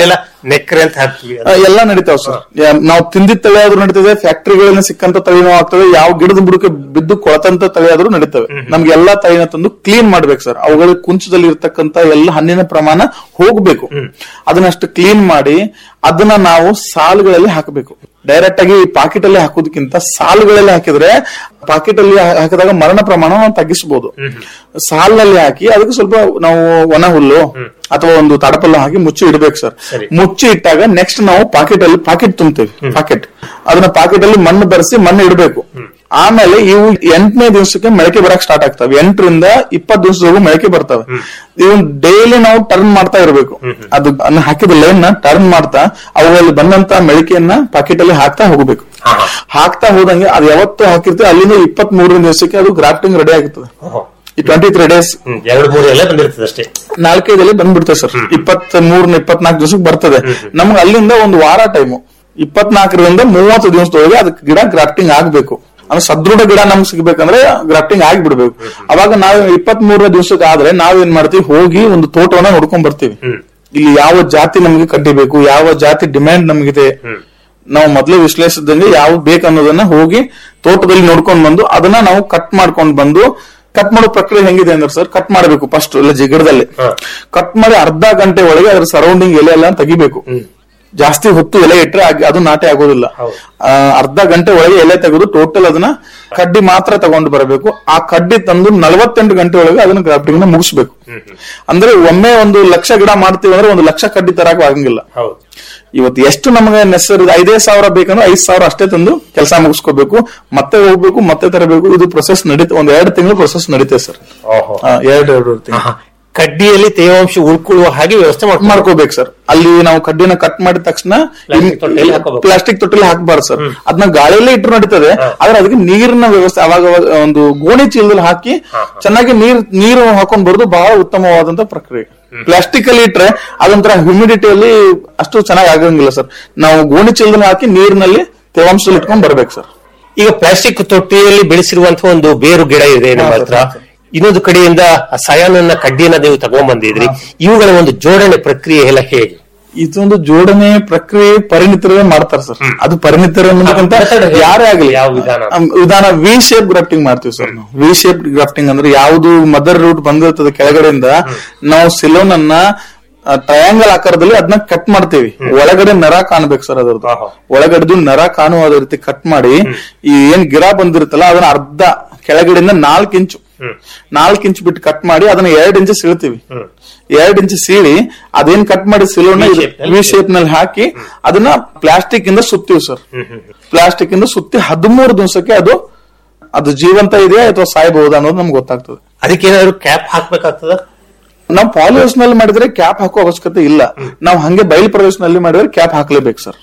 ನೆಕ್ರೆ ಅಂತ ಹಾಕ್ತೀವಿ ಆ, ಎಲ್ಲ ನಡೀತಾವ ಸರ್ ನಾವು ತಿಂದಿದ್ದ ತಳಿ ಆದ್ರೂ ನಡೀತದೆ ಫ್ಯಾಕ್ಟರಿಗಳಿಂದ ಸಿಕ್ಕಂತ ತಳಿನೂ ಆಗ್ತದೆ ಯಾವ ಗಿಡದ ಬುಡಕ್ಕೆ ಬಿದ್ದು ಕೊಳತಂತ ತಳಿ ಆದ್ರೂ ನಡೀತವೆ ನಮ್ಗೆ ಎಲ್ಲಾ ತಳಿನ ತಂದು ಕ್ಲೀನ್ ಮಾಡ್ಬೇಕು ಸರ್ ಅವುಗಳ ಕುಂಚದಲ್ಲಿ ಇರ್ತಕ್ಕಂತ ಎಲ್ಲ ಹಣ್ಣಿನ ಪ್ರಮಾಣ ಹೋಗ್ಬೇಕು ಅದನ್ನಷ್ಟು ಕ್ಲೀನ್ ಮಾಡಿ ಅದನ್ನ ನಾವು ಸಾಲುಗಳಲ್ಲಿ ಹಾಕಬೇಕು ಡೈರೆಕ್ಟ್ ಆಗಿ ಪಾಕೆಟ್ ಅಲ್ಲಿ ಹಾಕೋದಕ್ಕಿಂತ ಸಾಲುಗಳಲ್ಲಿ ಹಾಕಿದ್ರೆ ಪಾಕೆಟ್ ಅಲ್ಲಿ ಹಾ- ಹಾಕಿದಾಗ ಮರಣ ಪ್ರಮಾಣ ನಾವು ತಗ್ಗಿಸಬಹುದು ಸಾಲಿನಲ್ಲಿ ಹಾಕಿ ಅದಕ್ಕೆ ಸ್ವಲ್ಪ ನಾವು ಒಣ ಹುಲ್ಲು ಅಥವಾ ಒಂದು ತಡಪಲ್ಲ ಹಾಕಿ ಮುಚ್ಚಿ ಇಡಬೇಕು ಸರ್ ಮುಚ್ಚಿ ಇಟ್ಟಾಗ ನೆಕ್ಸ್ಟ್ ನಾವು ಪಾಕೆಟ್ ಅಲ್ಲಿ ಪಾಕೆಟ್ ತುಂಬ್ತೇವೆ ಪಾಕೆಟ್ ಅದನ್ನ ಪಾಕೆಟ್ ಅಲ್ಲಿ ಮಣ್ಣು ಬೆರೆಸಿ ಮಣ್ಣು ಇಡಬೇಕು ಆಮೇಲೆ ಇವು ಎಂಟನೇ ದಿವಸಕ್ಕೆ ಮೊಳಕೆ ಬರಕ್ ಸ್ಟಾರ್ಟ್ ಆಗ್ತವೆ ಎಂಟರಿಂದ ಇಪ್ಪತ್ತು ದಿವಸದವರೆಗೂ ಮೊಳಕೆ ಬರ್ತವೆ ಇವು ಡೈಲಿ ನಾವು ಟರ್ನ್ ಮಾಡ್ತಾ ಇರಬೇಕು ಅದು ಅನ್ನ ಹಾಕಿದ ಲೈನ್ ನ ಟರ್ನ್ ಮಾಡ್ತಾ ಅವುಗಳಲ್ಲಿ ಬಂದಂತ ಮೊಳಕೆಯನ್ನ ಪಾಕೆಟ್ ಅಲ್ಲಿ ಹಾಕ್ತಾ ಹೋಗಬೇಕು ಹಾಕ್ತಾ ಹೋದಂಗೆ ಅದು ಯಾವತ್ತು ಹಾಕಿರ್ತೇವೆ ಅಲ್ಲಿಂದ ಇಪ್ಪತ್ತ್ ಮೂರನೇ ದಿವಸಕ್ಕೆ ಅದು ಗ್ರಾಫ್ಟಿಂಗ್ ರೆಡಿ ಆಗುತ್ತದೆ ಈ ಟ್ವೆಂಟಿ ತ್ರೀ ಡೇಸ್ ಎರಡು ಮೂರು ಎಲ್ಲ ಬಂದಿರ್ತದೆ ಅಷ್ಟೇ ನಾಲ್ಕೈದಲ್ಲಿ ಬಂದ್ಬಿಡ್ತೇವೆ ಸರ್ ಇಪ್ಪತ್ತ್ ಮೂರ್ನ ಇಪ್ಪತ್ನಾಲ್ಕು ದಿವಸಕ್ಕೆ ಬರ್ತದೆ ನಮ್ಗೆ ಅಲ್ಲಿಂದ ಒಂದು ವಾರ ಟೈಮು ಇಪ್ಪತ್ನಾಲ್ಕರಿಂದ ಮೂವತ್ತು ದಿವಸದೊಳಗೆ ಅದಕ್ಕೆ ಗಿಡ ಗ್ರಾಫ್ಟಿಂಗ್ ಆಗ್ಬೇಕು ಅಂದ್ರೆ ಸದೃಢ ಗಿಡ ನಮ್ಗೆ ಸಿಗ್ಬೇಕಂದ್ರೆ ಗ್ರಾಫ್ಟಿಂಗ್ ಆಗಿಬಿಡ್ಬೇಕು ಅವಾಗ ನಾವು ಇಪ್ಪತ್ತ್ ಮೂರನೇ ದಿವಸಕ್ಕೆ ಆದ್ರೆ ನಾವೇನ್ ಮಾಡ್ತೀವಿ ಹೋಗಿ ಒಂದು ತೋಟವನ್ನ ನೋಡ್ಕೊಂಡ್ ಬರ್ತೀವಿ ಇಲ್ಲಿ ಯಾವ ಜಾತಿ ನಮ್ಗೆ ಕಟ್ಟಿಬೇಕು ಯಾವ ಜಾತಿ ಡಿಮ್ಯಾಂಡ್ ನಮಗಿದೆ ನಾವು ಮೊದಲೇ ವಿಶ್ಲೇಷಿಸಿದಂಗೆ ಯಾವ್ದು ಬೇಕು ಅನ್ನೋದನ್ನ ಹೋಗಿ ತೋಟದಲ್ಲಿ ನೋಡ್ಕೊಂಡ್ ಬಂದು ಅದನ್ನ ನಾವು ಕಟ್ ಮಾಡ್ಕೊಂಡ್ ಬಂದು ಕಟ್ ಮಾಡೋ ಪ್ರಕ್ರಿಯೆ ಹೆಂಗಿದೆ ಅಂದ್ರೆ ಸರ್ ಕಟ್ ಮಾಡಬೇಕು ಫಸ್ಟ್ ಎಲ್ಲ ಜಿಗಡದಲ್ಲಿ ಕಟ್ ಮಾಡಿ ಅರ್ಧ ಗಂಟೆ ಒಳಗೆ ಅದ್ರ ಸರೌಂಡಿಂಗ್ ಎಲೆ ಎಲ್ಲ ತೆಗಿಬೇಕು ಜಾಸ್ತಿ ಹೊತ್ತು ಎಲೆ ಇಟ್ರೆ ಆಗ್- ಅದು ನಾಟಿ ಆಗೋದಿಲ್ಲ ಆ, ಅರ್ಧ ಗಂಟೆ ಒಳಗೆ ಎಲೆ ತೆಗೆದು ಟೋಟಲ್ ಅದನ್ನ ಕಡ್ಡಿ ಮಾತ್ರ ತಗೊಂಡು ಬರಬೇಕು ಆ ಕಡ್ಡಿ ತಂದು ನಲವತ್ತೆಂಟು ಗಂಟೆ ಒಳಗೆ ಅದನ್ನ ಗ್ರಾಫ್ಟಿಂಗ್ ನ ಮುಗಿಸ್ಬೇಕು ಅಂದ್ರೆ ಒಮ್ಮೆ ಒಂದು ಲಕ್ಷ ಗಿಡ ಮಾಡ್ತೀವಿ ಅಂದ್ರೆ ಒಂದು ಲಕ್ಷ ಕಡ್ಡಿ ತರಕ್ ಆಗಂಗಿಲ್ಲ ಇವತ್ತು ಎಷ್ಟು ನಮಗೆ ನೆಸರಿ ಐದೇ ಸಾವಿರ ಬೇಕಂದ್ರೆ ಐದ್ ಸಾವಿರ ಅಷ್ಟೇ ತಂದು ಕೆಲಸ ಮುಗಿಸ್ಕೋಬೇಕು ಮತ್ತೆ ಹೋಗ್ಬೇಕು ಮತ್ತೆ ತರಬೇಕು ಇದು ಪ್ರೊಸೆಸ್ ನಡೀತಾ ಒಂದ್ ಎರಡು ತಿಂಗಳು ಪ್ರೊಸೆಸ್ ನಡೀತದೆ ಸರ್ ಎರಡು ಎರಡು ತಿಂಗಳು ಕಡ್ಡಿಯಲ್ಲಿ ತೇವಾಂಶ ಉಳ್ಕೊಳ್ಳುವ ಹಾಗೆ ವ್ಯವಸ್ಥೆ ಮಾಡ್ಕೊಂಡು ಮಾಡ್ಕೋಬೇಕು ಸರ್ ಅಲ್ಲಿ ನಾವು ಕಡ್ಡಿನ ಕಟ್ ಮಾಡಿದ ತಕ್ಷಣ Plastic ತೊಟ್ಟೆಯಲ್ಲಿ ಹಾಕೋಬೇಕು. ಪ್ಲಾಸ್ಟಿಕ್ ತೊಟ್ಟೆಲಿ ಹಾಕಬಾರ್ದು ಸರ್ ಅದನ್ನ ಗಾಳಿಯಲ್ಲೇ ಇಟ್ಟರು ನಡೀತದೆ ಆದ್ರೆ ಅದಕ್ಕೆ ನೀರಿನ ವ್ಯವಸ್ಥೆ ಅವಾಗ ಅವಾಗ ಒಂದು ಗೋಣಿ ಚೀಲದಲ್ಲಿ ಹಾಕಿ ಚೆನ್ನಾಗಿ ನೀರ್ ನೀರು ಹಾಕೊಂಡ್ ಬರೋದು ಬಹಳ ಉತ್ತಮವಾದಂತ ಪ್ರಕ್ರಿಯೆ ಪ್ಲಾಸ್ಟಿಕ್ ಅಲ್ಲಿ ಇಟ್ರೆ ಅದೊಂಥರ ಹ್ಯೂಮಿಡಿಟಿಯಲ್ಲಿ ಅಷ್ಟು ಚೆನ್ನಾಗಿ ಆಗಂಗಿಲ್ಲ ಸರ್ ನಾವು ಗೋಣಿ ಚೀಲದಲ್ಲಿ ಹಾಕಿ ನೀರಿನಲ್ಲಿ ತೇವಾಂಶದಲ್ಲಿ ಇಟ್ಕೊಂಡ್ ಬರ್ಬೇಕು ಸರ್ ಈಗ ಪ್ಲಾಸ್ಟಿಕ್ ತೊಟ್ಟಿಯಲ್ಲಿ ಬೆಳೆಸಿರುವಂತಹ ಒಂದು ಬೇರು ಗಿಡ ಇದೆ ನಮ್ಮ ಹತ್ರ ಇನ್ನೊಂದು ಕಡೆಯಿಂದ ಆ ಸಯಾನನ್ನ ಕಡ್ಡಿಯನ್ನ ನೀವು ತಗೊಂಡ್ಬಂದಿದ್ರಿ ಇವುಗಳ ಒಂದು ಜೋಡಣೆ ಪ್ರಕ್ರಿಯೆ ಎಲ್ಲ ಹೇಗೆ ಇದೊಂದು ಜೋಡಣೆ ಪ್ರಕ್ರಿಯೆ ಪರಿಣಿತರೇ ಮಾಡ್ತಾರೆ ಸರ್ ಅದು ಪರಿಣಿತರ ಅನ್ನೋದಕ್ಕಿಂತ ಯಾರೇ ಆಗಲಿ ಯಾವ ವಿಧಾನ? ಅಮ್, ವಿಧಾನ ವಿ ಶೇಪ್ ಗ್ರಾಫ್ಟಿಂಗ್ ಮಾಡ್ತೀವಿ ಸರ್ ನಾವು ವಿ ಶೇಪ್ ಗ್ರಾಫ್ಟಿಂಗ್ ಅಂದ್ರೆ ಯಾವುದು ಮದರ್ ರೂಟ್ ಬಂದಿರ್ತದೆ ಕೆಳಗಡೆಯಿಂದ ನಾವು ಸಿಲೋನ್ ಅನ್ನ ಟ್ರಯಾಂಗಲ್ ಆಕಾರದಲ್ಲಿ ಅದನ್ನ ಕಟ್ ಮಾಡ್ತೀವಿ ಒಳಗಡೆ ನರ ಕಾಣ್ಬೇಕು ಸರ್ ಅದರದ್ದು ಒಳಗಡೆದು ನರ ಕಾಣುವ ರೀತಿ ಕಟ್ ಮಾಡಿ ಈ ಏನ್ ಗಿಡ ಬಂದಿರುತ್ತಲ್ಲ ಅದನ್ನ ಅರ್ಧ ಕೆಳಗಡೆಯಿಂದ ನಾಲ್ಕು ಇಂಚು ನಾಲ್ಕು ಇಂಚ್ ಬಿಟ್ಟು ಕಟ್ ಮಾಡಿ ಅದನ್ನ ಎರಡ್ ಇಂಚ್ ಸೀಳ್ತೀವಿ ಎರಡ್ ಇಂಚ್ ಸೀಳಿ ಅದೇನ್ ಕಟ್ ಮಾಡಿ ಸಿಲೋನ ವಿ ಶೇಪ್ ನಲ್ಲಿ ಹಾಕಿ ಅದನ್ನ ಪ್ಲಾಸ್ಟಿಕ್ ಇಂದ ಸುತ್ತೀವಿ ಸರ್ ಪ್ಲಾಸ್ಟಿಕ್ ಇಂದ ಸುತ್ತಿ ಹದಿಮೂರು ದಿವಸಕ್ಕೆ ಅದು ಅದು ಜೀವಂತ ಇದೆಯಾ ಅಥವಾ ಸಾಯ್ಬಹುದಾ ಅನ್ನೋದು ನಮ್ಗೆ ಗೊತ್ತಾಗ್ತದೆ ಅದಕ್ಕೆ ಏನಾದ್ರು ಕ್ಯಾಪ್ ಹಾಕ್ಬೇಕಾಗ್ತದ ನಾವು ಪಾಲಿಹೌಸ್ ನಲ್ಲಿ ಮಾಡಿದ್ರೆ ಕ್ಯಾಪ್ ಹಾಕೋ ಅವಶ್ಯಕತೆ ಇಲ್ಲ ನಾವು ಹಂಗೆ ಬಯಲು ಪ್ರದೇಶದಲ್ಲಿ ಮಾಡಿದ್ರೆ ಕ್ಯಾಪ್ ಹಾಕ್ಲೇಬೇಕು ಸರ್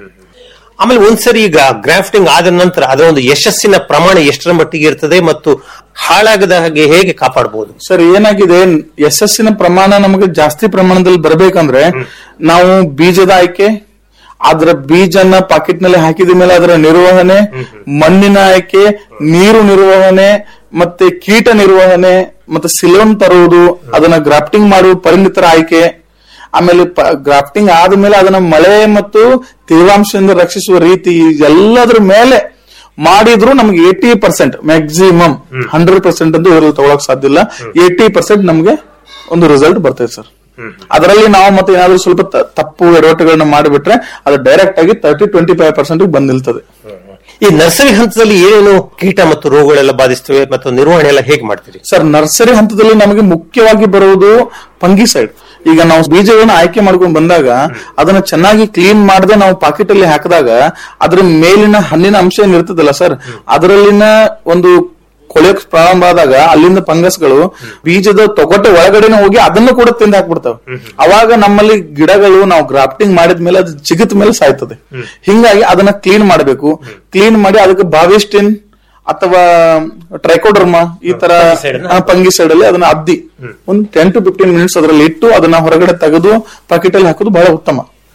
ಆಮೇಲೆ ಒಂದ್ಸರಿ ಈಗ ಗ್ರಾಫ್ಟಿಂಗ್ ಆದ ನಂತರ ಅದರ ಒಂದು ಯಶಸ್ಸಿನ ಪ್ರಮಾಣ ಎಷ್ಟರ ಮಟ್ಟಿಗೆ ಇರ್ತದೆ ಮತ್ತು ಹಾಳಾಗದ ಹಾಗೆ ಹೇಗೆ ಕಾಪಾಡಬಹುದು ಸರ್ ಏನಾಗಿದೆ ಯಶಸ್ಸಿನ ಪ್ರಮಾಣ ನಮಗೆ ಜಾಸ್ತಿ ಪ್ರಮಾಣದಲ್ಲಿ ಬರಬೇಕಂದ್ರೆ ನಾವು ಬೀಜದ ಆಯ್ಕೆ ಅದರ ಬೀಜನ ಪಾಕೆಟ್ ನಲ್ಲಿ ಹಾಕಿದ ಮೇಲೆ ಅದರ ನಿರ್ವಹಣೆ ಮಣ್ಣಿನ ಆಯ್ಕೆ ನೀರು ನಿರ್ವಹಣೆ ಮತ್ತೆ ಕೀಟ ನಿರ್ವಹಣೆ ಮತ್ತೆ ಸಿಲೋನ್ ತರುವುದು ಅದನ್ನ ಗ್ರಾಫ್ಟಿಂಗ್ ಮಾಡುವ ಪರಿಣಿತರ ಆಯ್ಕೆ ಆಮೇಲೆ ಗ್ರಾಫ್ಟಿಂಗ್ ಆದ್ಮೇಲೆ ಅದನ್ನ ಮಳೆ ಮತ್ತು ತೇವಾಂಶದಿಂದ ರಕ್ಷಿಸುವ ರೀತಿ ಎಲ್ಲದ್ರ ಮೇಲೆ ಮಾಡಿದ್ರು ನಮ್ಗೆ eighty percent maximum hundred percent ಅಂತೂ ಇದ್ರಲ್ಲಿ ತಗೊಳಕ್ ಸಾಧ್ಯ ಇಲ್ಲ ಏಟಿ ಪರ್ಸೆಂಟ್ ನಮ್ಗೆ ಒಂದು ರಿಸಲ್ಟ್ ಬರ್ತೈತೆ ಸರ್ ಅದರಲ್ಲಿ ನಾವು ಮತ್ತೆ ಏನಾದ್ರೂ ಸ್ವಲ್ಪ ತ- ತಪ್ಪು ಎಡವಟ್ಟುಗಳನ್ನ ಮಾಡಿಬಿಟ್ರೆ ಅದು ಡೈರೆಕ್ಟ್ ಆಗಿ ತರ್ಟಿ ಟ್ವೆಂಟಿ ಫೈವ್ ಪರ್ಸೆಂಟ್ ಬಂದ್ ನಿಲ್ತದೆ ಈ ನರ್ಸರಿ ಹಂತದಲ್ಲಿ ಏನೇನು ಕೀಟ ಮತ್ತು ರೋಗಗಳೆಲ್ಲ ಬಾಧಿಸ್ತವೆ ಮತ್ತು ನಿರ್ವಹಣೆ ಎಲ್ಲ ಹೇಗೆ ಮಾಡ್ತೀರಿ ಸರ್ ನರ್ಸರಿ ಹಂತದಲ್ಲಿ ನಮಗೆ ಮುಖ್ಯವಾಗಿ ಬರುವುದು ಫಂಗಿಸೈಡ್ ಈಗ ನಾವು ಬೀಜಗಳನ್ನ ಆಯ್ಕೆ ಮಾಡ್ಕೊಂಡು ಬಂದಾಗ ಅದನ್ನ ಚೆನ್ನಾಗಿ ಕ್ಲೀನ್ ಮಾಡದೆ ನಾವು ಪಾಕೆಟ್ ಅಲ್ಲಿ ಹಾಕಿದಾಗ ಅದ್ರ ಮೇಲಿನ ಹಣ್ಣಿನ ಅಂಶ ಏನ್ ಇರ್ತದಲ್ಲ ಸರ್ ಅದರಲ್ಲಿನ ಒಂದು ಕೊಳೆಯಕ್ ಪ್ರಾರಂಭ ಆದಾಗ ಅಲ್ಲಿಂದ ಫಂಗಸ್ಗಳು ಬೀಜದ ತೊಗಟೆ ಒಳಗಡೆನೆ ಹೋಗಿ ಅದನ್ನು ಕೂಡ ತಿಂದು ಹಾಕ್ಬಿಡ್ತಾವೆ ಅವಾಗ ನಮ್ಮಲ್ಲಿ ಗಿಡಗಳು ನಾವು ಗ್ರಾಫ್ಟಿಂಗ್ ಮಾಡಿದ್ಮೇಲೆ ಅದು ಚಿಗಿತ ಮೇಲೆ ಸಾಯ್ತದೆ ಹಿಂಗಾಗಿ ಅದನ್ನ ಕ್ಲೀನ್ ಮಾಡಬೇಕು ಕ್ಲೀನ್ ಮಾಡಿ ಅದಕ್ಕೆ ಬಾವಿಸ್ಟಿನ್ ಅಥವಾ ಟ್ರೈಕೋಡರ್ಮಾ ಈ ತರ ಪಂಗಿಸೈಡ್ ಅಲ್ಲಿ ಅದನ್ನ ಅದ್ದಿ ಒಂದು ಟೆನ್ ಟು ಫಿಫ್ಟೀನ್ ಮಿನಿಟ್ಸ್ ಅದರಲ್ಲಿ ಇಟ್ಟು ಅದನ್ನ ಹೊರಗಡೆ ತೆಗೆದು ಪಾಕೆಟ್ ಅಲ್ಲಿ ಹಾಕೋದು ಬಹಳ ಉತ್ತಮ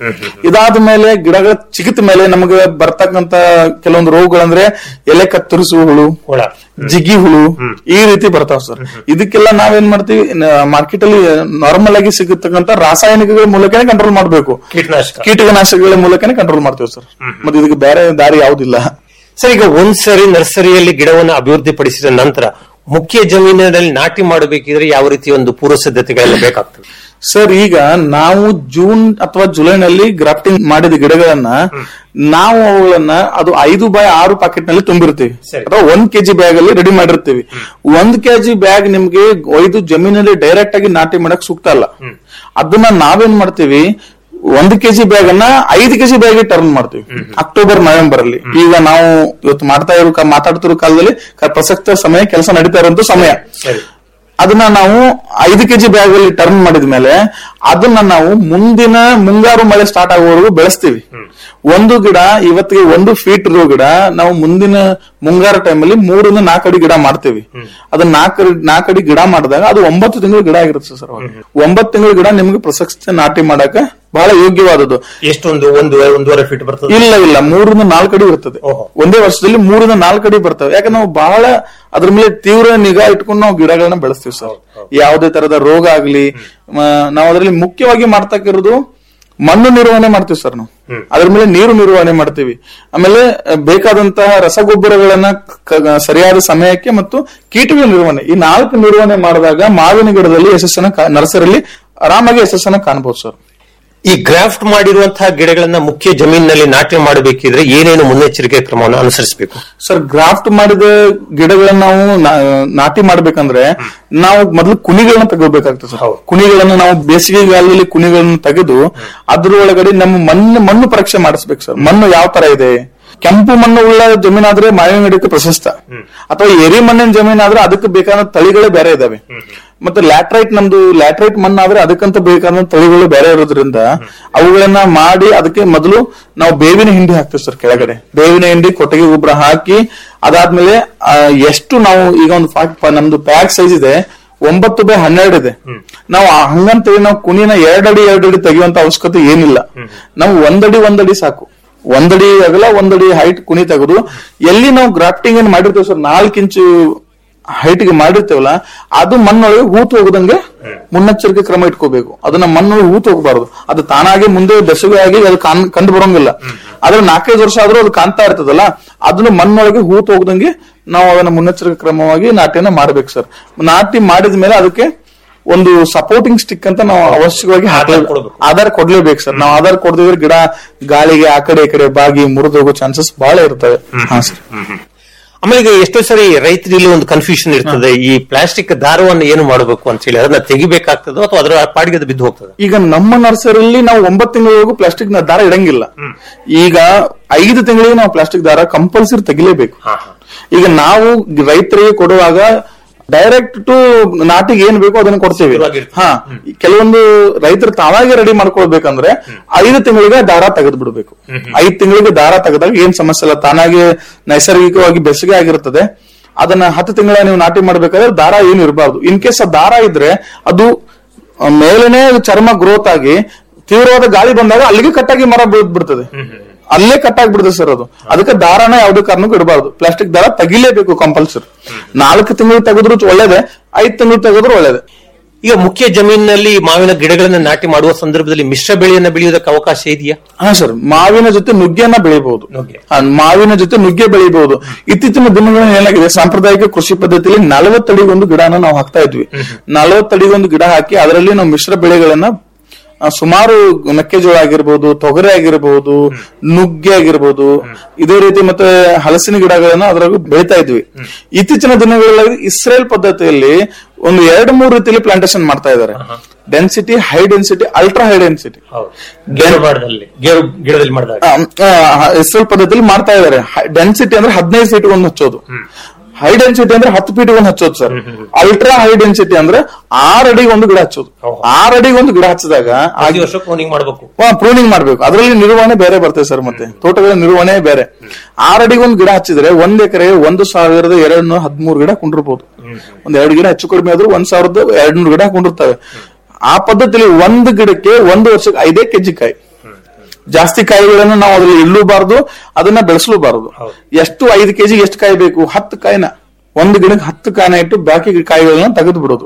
ಇದಾದ ಮೇಲೆ ಗಿಡಗಳ ಚಿಗಿತ ಮೇಲೆ ನಮಗೆ ಬರ್ತಕ್ಕಂತ ಕೆಲವೊಂದು ರೋಗಗಳಂದ್ರೆ ಎಲೆ ಕತ್ತರಿಸುವ ಹುಳು ಹುಳ ಜಿಗಿ ಹುಳು ಈ ರೀತಿ ಬರ್ತಾವ ಸರ್ ಇದಕ್ಕೆಲ್ಲ ನಾವೇನ್ ಮಾಡ್ತೀವಿ ಮಾರ್ಕೆಟ್ ಅಲ್ಲಿ ನಾರ್ಮಲ್ ಆಗಿ ಸಿಗತಕ್ಕಂತ ರಾಸಾಯನಿಕಗಳ ಮೂಲಕನೇ ಕಂಟ್ರೋಲ್ ಮಾಡಬೇಕು ಕೀಟನಾಶಕ ಕೀಟನಾಶಕಗಳ ಮೂಲಕನೇ ಕಂಟ್ರೋಲ್ ಮಾಡ್ತೇವೆ ಸರ್ ಮತ್ತೆ ಇದಕ್ಕೆ ಬೇರೆ ದಾರಿ ಯಾವ್ದಿಲ್ಲ ಸರ್ ಈಗ ಒಂದ್ಸರಿ ನರ್ಸರಿಯಲ್ಲಿ ಗಿಡವನ್ನು ಅಭಿವೃದ್ಧಿ ಪಡಿಸಿದ ನಂತರ ಮುಖ್ಯ ಜಮೀನಿನಲ್ಲಿ ನಾಟಿ ಮಾಡಬೇಕಿದ್ರೆ ಯಾವ ರೀತಿ ಒಂದು ಪೂರ್ವ ಸಿದ್ಧತೆಗಳೆಲ್ಲ ಬೇಕಾಗ್ತದೆ ಸರ್ ಈಗ ನಾವು ಜೂನ್ ಅಥವಾ ಜುಲೈನಲ್ಲಿ ಗ್ರಾಫ್ಟಿಂಗ್ ಮಾಡಿದ ಗಿಡಗಳನ್ನ ನಾವು ಅವುಗಳನ್ನ ಅದು ಐದು ಬೈ ಆರು ಪಾಕೆಟ್ ನಲ್ಲಿ ತುಂಬಿರ್ತೀವಿ ಅಥವಾ ಒಂದ್ ಕೆಜಿ ಬ್ಯಾಗ್ ಅಲ್ಲಿ ರೆಡಿ ಮಾಡಿರ್ತೀವಿ ಒಂದ್ ಕೆಜಿ ಬ್ಯಾಗ್ ನಿಮ್ಗೆ ಒಯ್ದು ಜಮೀನಲ್ಲಿ ಡೈರೆಕ್ಟ್ ಆಗಿ ನಾಟಿ ಮಾಡಕ್ ಸೂಕ್ತ ಅಲ್ಲ ಅದನ್ನ ನಾವೇನ್ ಮಾಡ್ತೀವಿ ಒಂದು ಕೆಜಿ ಬ್ಯಾಗ್ ಅನ್ನ ಐದು ಕೆಜಿ ಬ್ಯಾಗ್ ಟರ್ನ್ ಮಾಡ್ತೀವಿ ಅಕ್ಟೋಬರ್ ನವೆಂಬರ್ ಅಲ್ಲಿ ಈಗ ನಾವು ಇವತ್ತು ಮಾಡ್ತಾ ಇರೋ ಕಾ- ಮಾತಾಡ್ತಿರೋ ಕಾಲದಲ್ಲಿ ಕ- ಪ್ರಸಕ್ತ ಸಮಯ ಕೆಲಸ ನಡೀತಾ ಇರುವಂತ ಸಮಯ ಅದನ್ನ ನಾವು ಐದು ಕೆಜಿ ಬ್ಯಾಗ್ ಅಲ್ಲಿ ಟರ್ನ್ ಮಾಡಿದ ಮೇಲೆ ಅದನ್ನ ನಾವು ಮುಂದಿನ ಮುಂಗಾರು ಮಳೆ ಸ್ಟಾರ್ಟ್ ಆಗುವವರೆಗೂ ಬೆಳೆಸ್ತೀವಿ ಒಂದು ಗಿಡ ಇವತ್ತಿಗೆ ಒಂದು ಫೀಟ್ ಇರೋ ಗಿಡ ನಾವು ಮುಂದಿನ ಮುಂಗಾರು ಟೈಮಲ್ಲಿ ಮೂರಿಂದ ನಾಲ್ಕು ಅಡಿ ಗಿಡ ಮಾಡ್ತೀವಿ ಅದನ್ನ ನಾಲ್ಕು ನಾಲ್ಕು ಅಡಿ ಗಿಡ ಮಾಡಿದಾಗ ಅದು ಒಂಬತ್ತು ತಿಂಗಳು ಗಿಡ ಆಗಿರುತ್ತೆ ಸರ್ ಅವಾಗ. ಒಂಬತ್ತು ತಿಂಗಳು ಗಿಡ ನಿಮ್ಗೆ ಪ್ರಸಕ್ತ ನಾಟಿ ಮಾಡಕ ಬಹಳ ಯೋಗ್ಯವಾದದ್ದು ಎಷ್ಟೊಂದು ಒಂದು ಒಂದೂವರೆ ಫೀಟ್ ಬರ್ತದೆ ಇಲ್ಲ ಇಲ್ಲ ಮೂರರಿಂದ ನಾಲ್ಕು ಅಡಿ ಇರ್ತದೆ ಒಂದೇ ವರ್ಷದಲ್ಲಿ ಮೂರರಿಂದ ನಾಲ್ಕು ಅಡಿ ಬರ್ತವೆ ಯಾಕಂದ್ರೆ ನಾವು ಬಹಳ ಅದ್ರ ಮೇಲೆ ತೀವ್ರ ನಿಗಾ ಇಟ್ಕೊಂಡು ನಾವು ಗಿಡಗಳನ್ನ ಬೆಳೆಸ್ತೀವಿ ಸರ್ ಯಾವುದೇ ತರದ ರೋಗ ಆಗ್ಲಿ ಮ, ನಾವು ಅದರಲ್ಲಿ ಮುಖ್ಯವಾಗಿ ಮಾಡ್ತಕ್ಕಿರೋದು ಮಣ್ಣು ನಿರ್ವಹಣೆ ಮಾಡ್ತೀವಿ ಸರ್ ನಾವು ಅದ್ರ ಮೇಲೆ ನೀರು ನಿರ್ವಹಣೆ ಮಾಡ್ತೀವಿ ಆಮೇಲೆ ಅಹ್, ಬೇಕಾದಂತಹ ರಸಗೊಬ್ಬರಗಳನ್ನ ಕ- ಸರಿಯಾದ ಸಮಯಕ್ಕೆ ಮತ್ತು ಕೀಟಗಳ ನಿರ್ವಹಣೆ ಈ ನಾಲ್ಕು ನಿರ್ವಹಣೆ ಮಾಡಿದಾಗ ಮಾವಿನ ಗಿಡದಲ್ಲಿ ಯಶಸ್ಸನ್ನ ಕಾ- ನರ್ಸರಿಯಲ್ಲಿ ಆರಾಮಾಗಿ ಯಶಸ್ಸನ್ನ ಕಾಣಬಹುದು ಸರ್ ಈ ಗ್ರಾಫ್ಟ್ ಮಾಡಿರುವಂತಹ ಗಿಡಗಳನ್ನ ಮುಖ್ಯ ಜಮೀನಿನಲ್ಲಿ ನಾಟಿ ಮಾಡಬೇಕಿದ್ರೆ ಏನೇನು ಮುನ್ನೆಚ್ಚರಿಕೆ ಕ್ರಮವನ್ನು ಅನುಸರಿಸಬೇಕು ಸರ್ ಗ್ರಾಫ್ಟ್ ಮಾಡಿದ ಗಿಡಗಳನ್ನ ನಾವು ನಾ- ನಾಟಿ ಮಾಡ್ಬೇಕಂದ್ರೆ ನಾವು ಮೊದಲು ಕುಣಿಗಳನ್ನ ತೆಗೋಬೇಕಾಗ್ತದೆ ಸರ್ ಕುಣಿಗಳನ್ನ ನಾವು ಬೇಸಿಗೆಗಾಲದಲ್ಲಿ ಕುಣಿಗಳನ್ನ ತೆಗೆದು ಅದ್ರ ಒಳಗಡೆ ನಮ್ಮ ಮಣ್ಣು ಮಣ್ಣು ಪರೀಕ್ಷೆ ಮಾಡಿಸ್ಬೇಕು ಸರ್ ಮಣ್ಣು ಯಾವ ತರ ಇದೆ ಕೆಂಪು ಮಣ್ಣು ಉಳ್ಳ ಜಮೀನಾದ್ರೆ ಮಾವಿನ ಗಿಡಕ್ಕೆ ಪ್ರಶಸ್ತ ಅಥವಾ ಎರಿ ಮಣ್ಣಿನ ಜಮೀನಾದ್ರೆ ಅದಕ್ಕೆ ಬೇಕಾದ ತಳಿಗಳೇ ಬೇರೆ ಇದಾವೆ ಮತ್ತೆ ಲ್ಯಾಟ್ರೈಟ್ ನಮ್ದು ಲ್ಯಾಟ್ರೈಟ್ ಮಣ್ಣಾದ್ರೆ ಅದಕ್ಕಂತ ಬೇಕಾದ ತಳಿಗಳು ಬೇರೆ ಇರೋದ್ರಿಂದ ಅವುಗಳನ್ನ ಮಾಡಿ ಅದಕ್ಕೆ ಮೊದಲು ನಾವು ಬೇವಿನ ಹಿಂಡಿ ಹಾಕ್ತೀವಿ ಸರ್ ಕೆಳಗಡೆ ಬೇವಿನ ಹಿಂಡಿ ಕೊಟ್ಟಿಗೆ ಗೊಬ್ಬರ ಹಾಕಿ ಅದಾದ್ಮೇಲೆ ಆ, ಎಷ್ಟು ನಾವು ಈಗ ಒಂದು ಫಾ- ಪ- ನಮ್ದು ಪ್ಯಾಕ್ ಸೈಜ್ ಇದೆ ಒಂಬತ್ತು ಬೈ ಹನ್ನೆರಡು ಇದೆ ನಾವು ಆ- ಹಂಗಂತೇಳಿ ನಾವು ಕುಣಿನ ಎರಡಡಿ ಎರಡಡಿ ತೆಗೆಯುವಂತ ಅವಶ್ಯಕತೆ ಏನಿಲ್ಲ ನಾವು ಒಂದಡಿ ಒಂದಡಿ ಸಾಕು ಒಂದಡಿ ಅಗಲ ಒಂದಡಿ ಹೈಟ್ ಕುಣಿ ತೆಗೆದು ಎಲ್ಲಿ ನಾವು ಗ್ರಾಫ್ಟಿಂಗ್ ಏನ್ ಮಾಡಿರ್ತೀವಿ ಸರ್ ನಾಲ್ಕು ಇಂಚು ಹೈಟ್ ಗೆ ಮಾಡಿರ್ತೇವಲ್ಲ ಅದು ಮಣ್ಣೊಳಗೆ ಹೂತು ಹೋಗದಂಗೆ ಮುನ್ನೆಚ್ಚರಿಕೆ ಕ್ರಮ ಇಟ್ಕೋಬೇಕು ಅದನ್ನ ಮಣ್ಣೊಳಗೆ ಹೂತು ಹೋಗಬಾರದು ಅದು ತಾನಾಗೆ ಮುಂದೆ ಬೆಸುಗೆ ಆಗಿ ಅದು ಕಾಣ್ ಕಂಡು ಬರೋಂಗಿಲ್ಲ ಆದ್ರೆ ನಾಲ್ಕೈದು ವರ್ಷ ಆದ್ರೂ ಅದು ಕಾಣ್ತಾ ಇರ್ತದಲ್ಲ ಅದನ್ನ ಮಣ್ಣೊಳಗೆ ಹೂತು ಹೋಗದಂಗೆ ನಾವು ಅದನ್ನ ಮುನ್ನೆಚ್ಚರಿಕೆ ಕ್ರಮವಾಗಿ ನಾಟಿಯನ್ನ ಮಾಡ್ಬೇಕು ಸರ್ ನಾಟಿ ಮಾಡಿದ ಮೇಲೆ ಅದಕ್ಕೆ ಒಂದು ಸಪೋರ್ಟಿಂಗ್ ಸ್ಟಿಕ್ ಅಂತ ನಾವು ಅವಶ್ಯಕವಾಗಿ ಹಾಕ್ಲೇಬೇಕು ಆಧಾರ್ ಕೊಡ್ಲೇಬೇಕು ಸರ್ ನಾವು ಆಧಾರ್ ಕೊಡದಿದ್ರೆ ಗಿಡ ಗಾಳಿಗೆ ಆ ಕಡೆ ಈ ಕಡೆ ಬಾಗಿ ಮುರಿದು ಹೋಗೋ ಚಾನ್ಸಸ್ ಬಹಳ ಇರ್ತವೆ ಹಾ ಸರ್ ಆಮೇಲೆ ಈಗ ಎಷ್ಟೋ ಸರಿ ರೈತರಲ್ಲಿ ಒಂದು ಕನ್ಫ್ಯೂಷನ್ ಇರ್ತದೆ ಈ ಪ್ಲಾಸ್ಟಿಕ್ ದಾರವನ್ನು ಏನು ಮಾಡಬೇಕು ಅಂತ ಹೇಳಿ ಅದನ್ನ ತೆಗಿಬೇಕಾಗ್ತದೋ ಅಥವಾ ಅದರ ಪಾಡಿಗೆ ಅದು ಬಿದ್ದು ಹೋಗ್ತದೆ ಈಗ ನಮ್ಮ ನರ್ಸರಿಯಲ್ಲಿ ನಾವು ಒಂಬತ್ತು ತಿಂಗಳವರೆಗೂ ಪ್ಲಾಸ್ಟಿಕ್ ದಾರ ಇಡಂಗಿಲ್ಲ ಈಗ ಐದು ತಿಂಗಳಿಗೆ ನಾವು ಪ್ಲಾಸ್ಟಿಕ್ ದಾರ ಕಂಪಲ್ಸರಿ ತೆಗಿಲೇಬೇಕು ಈಗ ನಾವು ರೈತರಿಗೆ ಕೊಡುವಾಗ ಡೈರೆಕ್ಟ್ ಟು ನಾಟಿಗೆ ಏನ್ ಬೇಕೋ ಅದನ್ನ ಕೊಡ್ತೇವೆ ಹಾ ಕೆಲವೊಂದು ರೈತರು ತಾವಾಗೆ ರೆಡಿ ಮಾಡ್ಕೊಳ್ಬೇಕಂದ್ರೆ ಐದು ತಿಂಗಳಿಗೆ ದಾರ ತೆಗೆದು ಬಿಡಬೇಕು ಐದು ತಿಂಗಳಿಗೆ ದಾರ ತೆಗೆದಾಗ ಏನ್ ಸಮಸ್ಯೆ ಇಲ್ಲ ತಾನಾಗೆ ನೈಸರ್ಗಿಕವಾಗಿ ಬೆಸುಗೆ ಆಗಿರ್ತದೆ ಅದನ್ನ ಹತ್ತು ತಿಂಗಳ ನೀವು ನಾಟಿ ಮಾಡ್ಬೇಕಾದ್ರೆ ದಾರ ಏನು ಇರಬಾರ್ದು ಇನ್ ಕೇಸ್ ಆ ದಾರ ಇದ್ರೆ ಅದು ಆ, ಮೇಲೇನೆ ಚರ್ಮ ಗ್ರೋತ್ ಆಗಿ ತೀವ್ರವಾದ ಗಾಳಿ ಬಂದಾಗ ಅಲ್ಲಿಗೆ ಕಟ್ಟಾಗಿ ಮರ ಬೀಳ್ ಬಿಡ್ತದೆ ಅಲ್ಲೇ ಕಟ್ಟಾಗಿ ಬಿಡ್ತದೆ ಸರ್ ಅದು ಅದಕ್ಕೆ ದಾರನ ಯಾವುದೇ ಕಾರಣಕ್ಕೂ ಇಡಬಾರ್ದು ಪ್ಲಾಸ್ಟಿಕ್ ದಾರ ತೆಗಿಲೇಬೇಕು ಕಂಪಲ್ಸರಿ ನಾಲ್ಕು ತಿಂಗಳು ತೆಗೆದ್ರು ಒಳ್ಳೇದೆ ಐದು ತಿಂಗಳು ತೆಗೆದ್ರು ಒಳ್ಳೇದೆ ಈಗ ಮುಖ್ಯ ಜಮೀನಿನಲ್ಲಿ ಮಾವಿನ ಗಿಡಗಳನ್ನ ನಾಟಿ ಮಾಡುವ ಸಂದರ್ಭದಲ್ಲಿ ಮಿಶ್ರ ಬೆಳೆಯನ್ನ ಬೆಳೆಯುವುದಕ್ಕೆ ಅವಕಾಶ ಇದೆಯಾ ಹಾ ಸರ್ ಮಾವಿನ ಜೊತೆ ನುಗ್ಗೆಯನ್ನ ಬೆಳಿಬಹುದು ಮಾವಿನ ಜೊತೆ ನುಗ್ಗೆ ಬೆಳಿಬಹುದು ಇತ್ತೀಚಿನ ದಿನಗಳಲ್ಲಿ ಏನಾಗಿದೆ ಸಾಂಪ್ರದಾಯಿಕ ಕೃಷಿ ಪದ್ಧತಿಯಲ್ಲಿ ನಲವತ್ತಡಿಗೊಂದು ಗಿಡನ ನಾವು ಹಾಕ್ತಾ ಇದ್ವಿ ನಲವತ್ತಡಿಗೊಂದು ಗಿಡ ಹಾಕಿ ಅದರಲ್ಲಿ ನಾವು ಮಿಶ್ರ ಬೆಳೆಗಳನ್ನ ಆ, ಸುಮಾರು ಮೆಕ್ಕೆಜೋಳ ಆಗಿರ್ಬೋದು ತೊಗರಿ ಆಗಿರ್ಬೋದು ನುಗ್ಗೆ ಆಗಿರ್ಬೋದು ಇದೇ ರೀತಿ ಮತ್ತೆ ಹಲಸಿನ ಗಿಡಗಳನ್ನ ಅದರಾಗ ಬೆಳಿತಾ ಇದ್ವಿ ಇತ್ತೀಚಿನ ದಿನಗಳಲ್ಲಿ ಇಸ್ರೇಲ್ ಪದ್ಧತಿಯಲ್ಲಿ ಒಂದು ಎರಡು ಮೂರು ರೀತಿಯಲ್ಲಿ ಪ್ಲಾಂಟೇಶನ್ ಮಾಡ್ತಾ ಇದ್ದಾರೆ density high density ultra high density ಗಿಡದಲ್ಲಿ ಗೇರು ಗಿಡದಲ್ಲಿ ಮಾಡಿದಾಗ ಇಸ್ರೇಲ್ ಪದ್ಧತಿಯಲ್ಲಿ ಮಾಡ್ತಾ ಇದ್ದಾರೆ ಡೆನ್ಸಿಟಿ ಅಂದ್ರೆ ಹದಿನೈದು ಫೀಟ್ ಒಂದು ಹಚ್ಚೋದು ಹೈ ಡೆನ್ಸಿಟಿ ಅಂದ್ರೆ ಹತ್ತು ಫೀಟ್ ಒಂದು ಹಚ್ಚೋದು ಸರ್ ಅಲ್ಟ್ರಾ ಹೈ ಡೆನ್ಸಿಟಿ ಅಂದ್ರೆ ಆರ್ ಅಡಿಗೆ ಒಂದು ಗಿಡ ಹಚ್ಚೋದು ಆರ್ ಅಡಿಗೆ ಒಂದು ಗಿಡ ಹಚ್ಚಿದಾಗ ಆ ಪ್ರತಿ ವರ್ಷ ಕ್ಲೋನಿಂಗ್ ಮಾಡಬೇಕು ಪ್ರೂನಿಂಗ್ ಮಾಡ್ಬೇಕು ಅದರಲ್ಲಿ ನಿರ್ವಹಣೆ ಬೇರೆ ಬರ್ತದೆ ಸರ್ ಮತ್ತೆ ತೋಟಗಳ ನಿರ್ವಹಣೆ ಬೇರೆ ಆರ್ ಅಡಿಗೆ ಒಂದು ಗಿಡ ಹಚ್ಚಿದ್ರೆ ಒಂದ್ ಎಕರೆ ಒಂದು ಸಾವಿರದ ಎರಡ್ ನೂರ ಹದಿಮೂರು ಗಿಡ ಕೊಂಡಿರ್ಬೋದು ಒಂದ್ ಎರಡು ಗಿಡ ಹೆಚ್ಚು ಕಡಿಮೆ ಆದ್ರೂ ಒಂದ್ ಸಾವಿರದ ಎರಡ್ ನೂರು ಗಿಡ ಕೊಂಡಿರ್ತವೆ ಆ ಪದ್ಧತಿಯಲ್ಲಿ ಒಂದು ಗಿಡಕ್ಕೆ ಒಂದು ವರ್ಷಕ್ಕೆ ಐದೇ ಕೆಜಿ ಕಾಯಿ ಜಾಸ್ತಿ ಕಾಯಿಗಳನ್ನು ನಾವು ಅದ್ರಲ್ಲಿ ಇಲ್ಲೂಬಾರ್ದು ಅದನ್ನ ಬೆಳೆಸಲೂಬಾರದು ಎಷ್ಟು ಐದು ಕೆಜಿ ಎಷ್ಟು ಕಾಯಿ ಬೇಕು ಹತ್ತು ಕಾಯಿನ ಒಂದು ಗಿಡಕ್ಕೆ ಹತ್ತು ಕಾಯಿನ ಇಟ್ಟು ಬಾಕಿ ಕಾಯಿಗಳನ್ನ ತೆಗೆದು ಬಿಡೋದು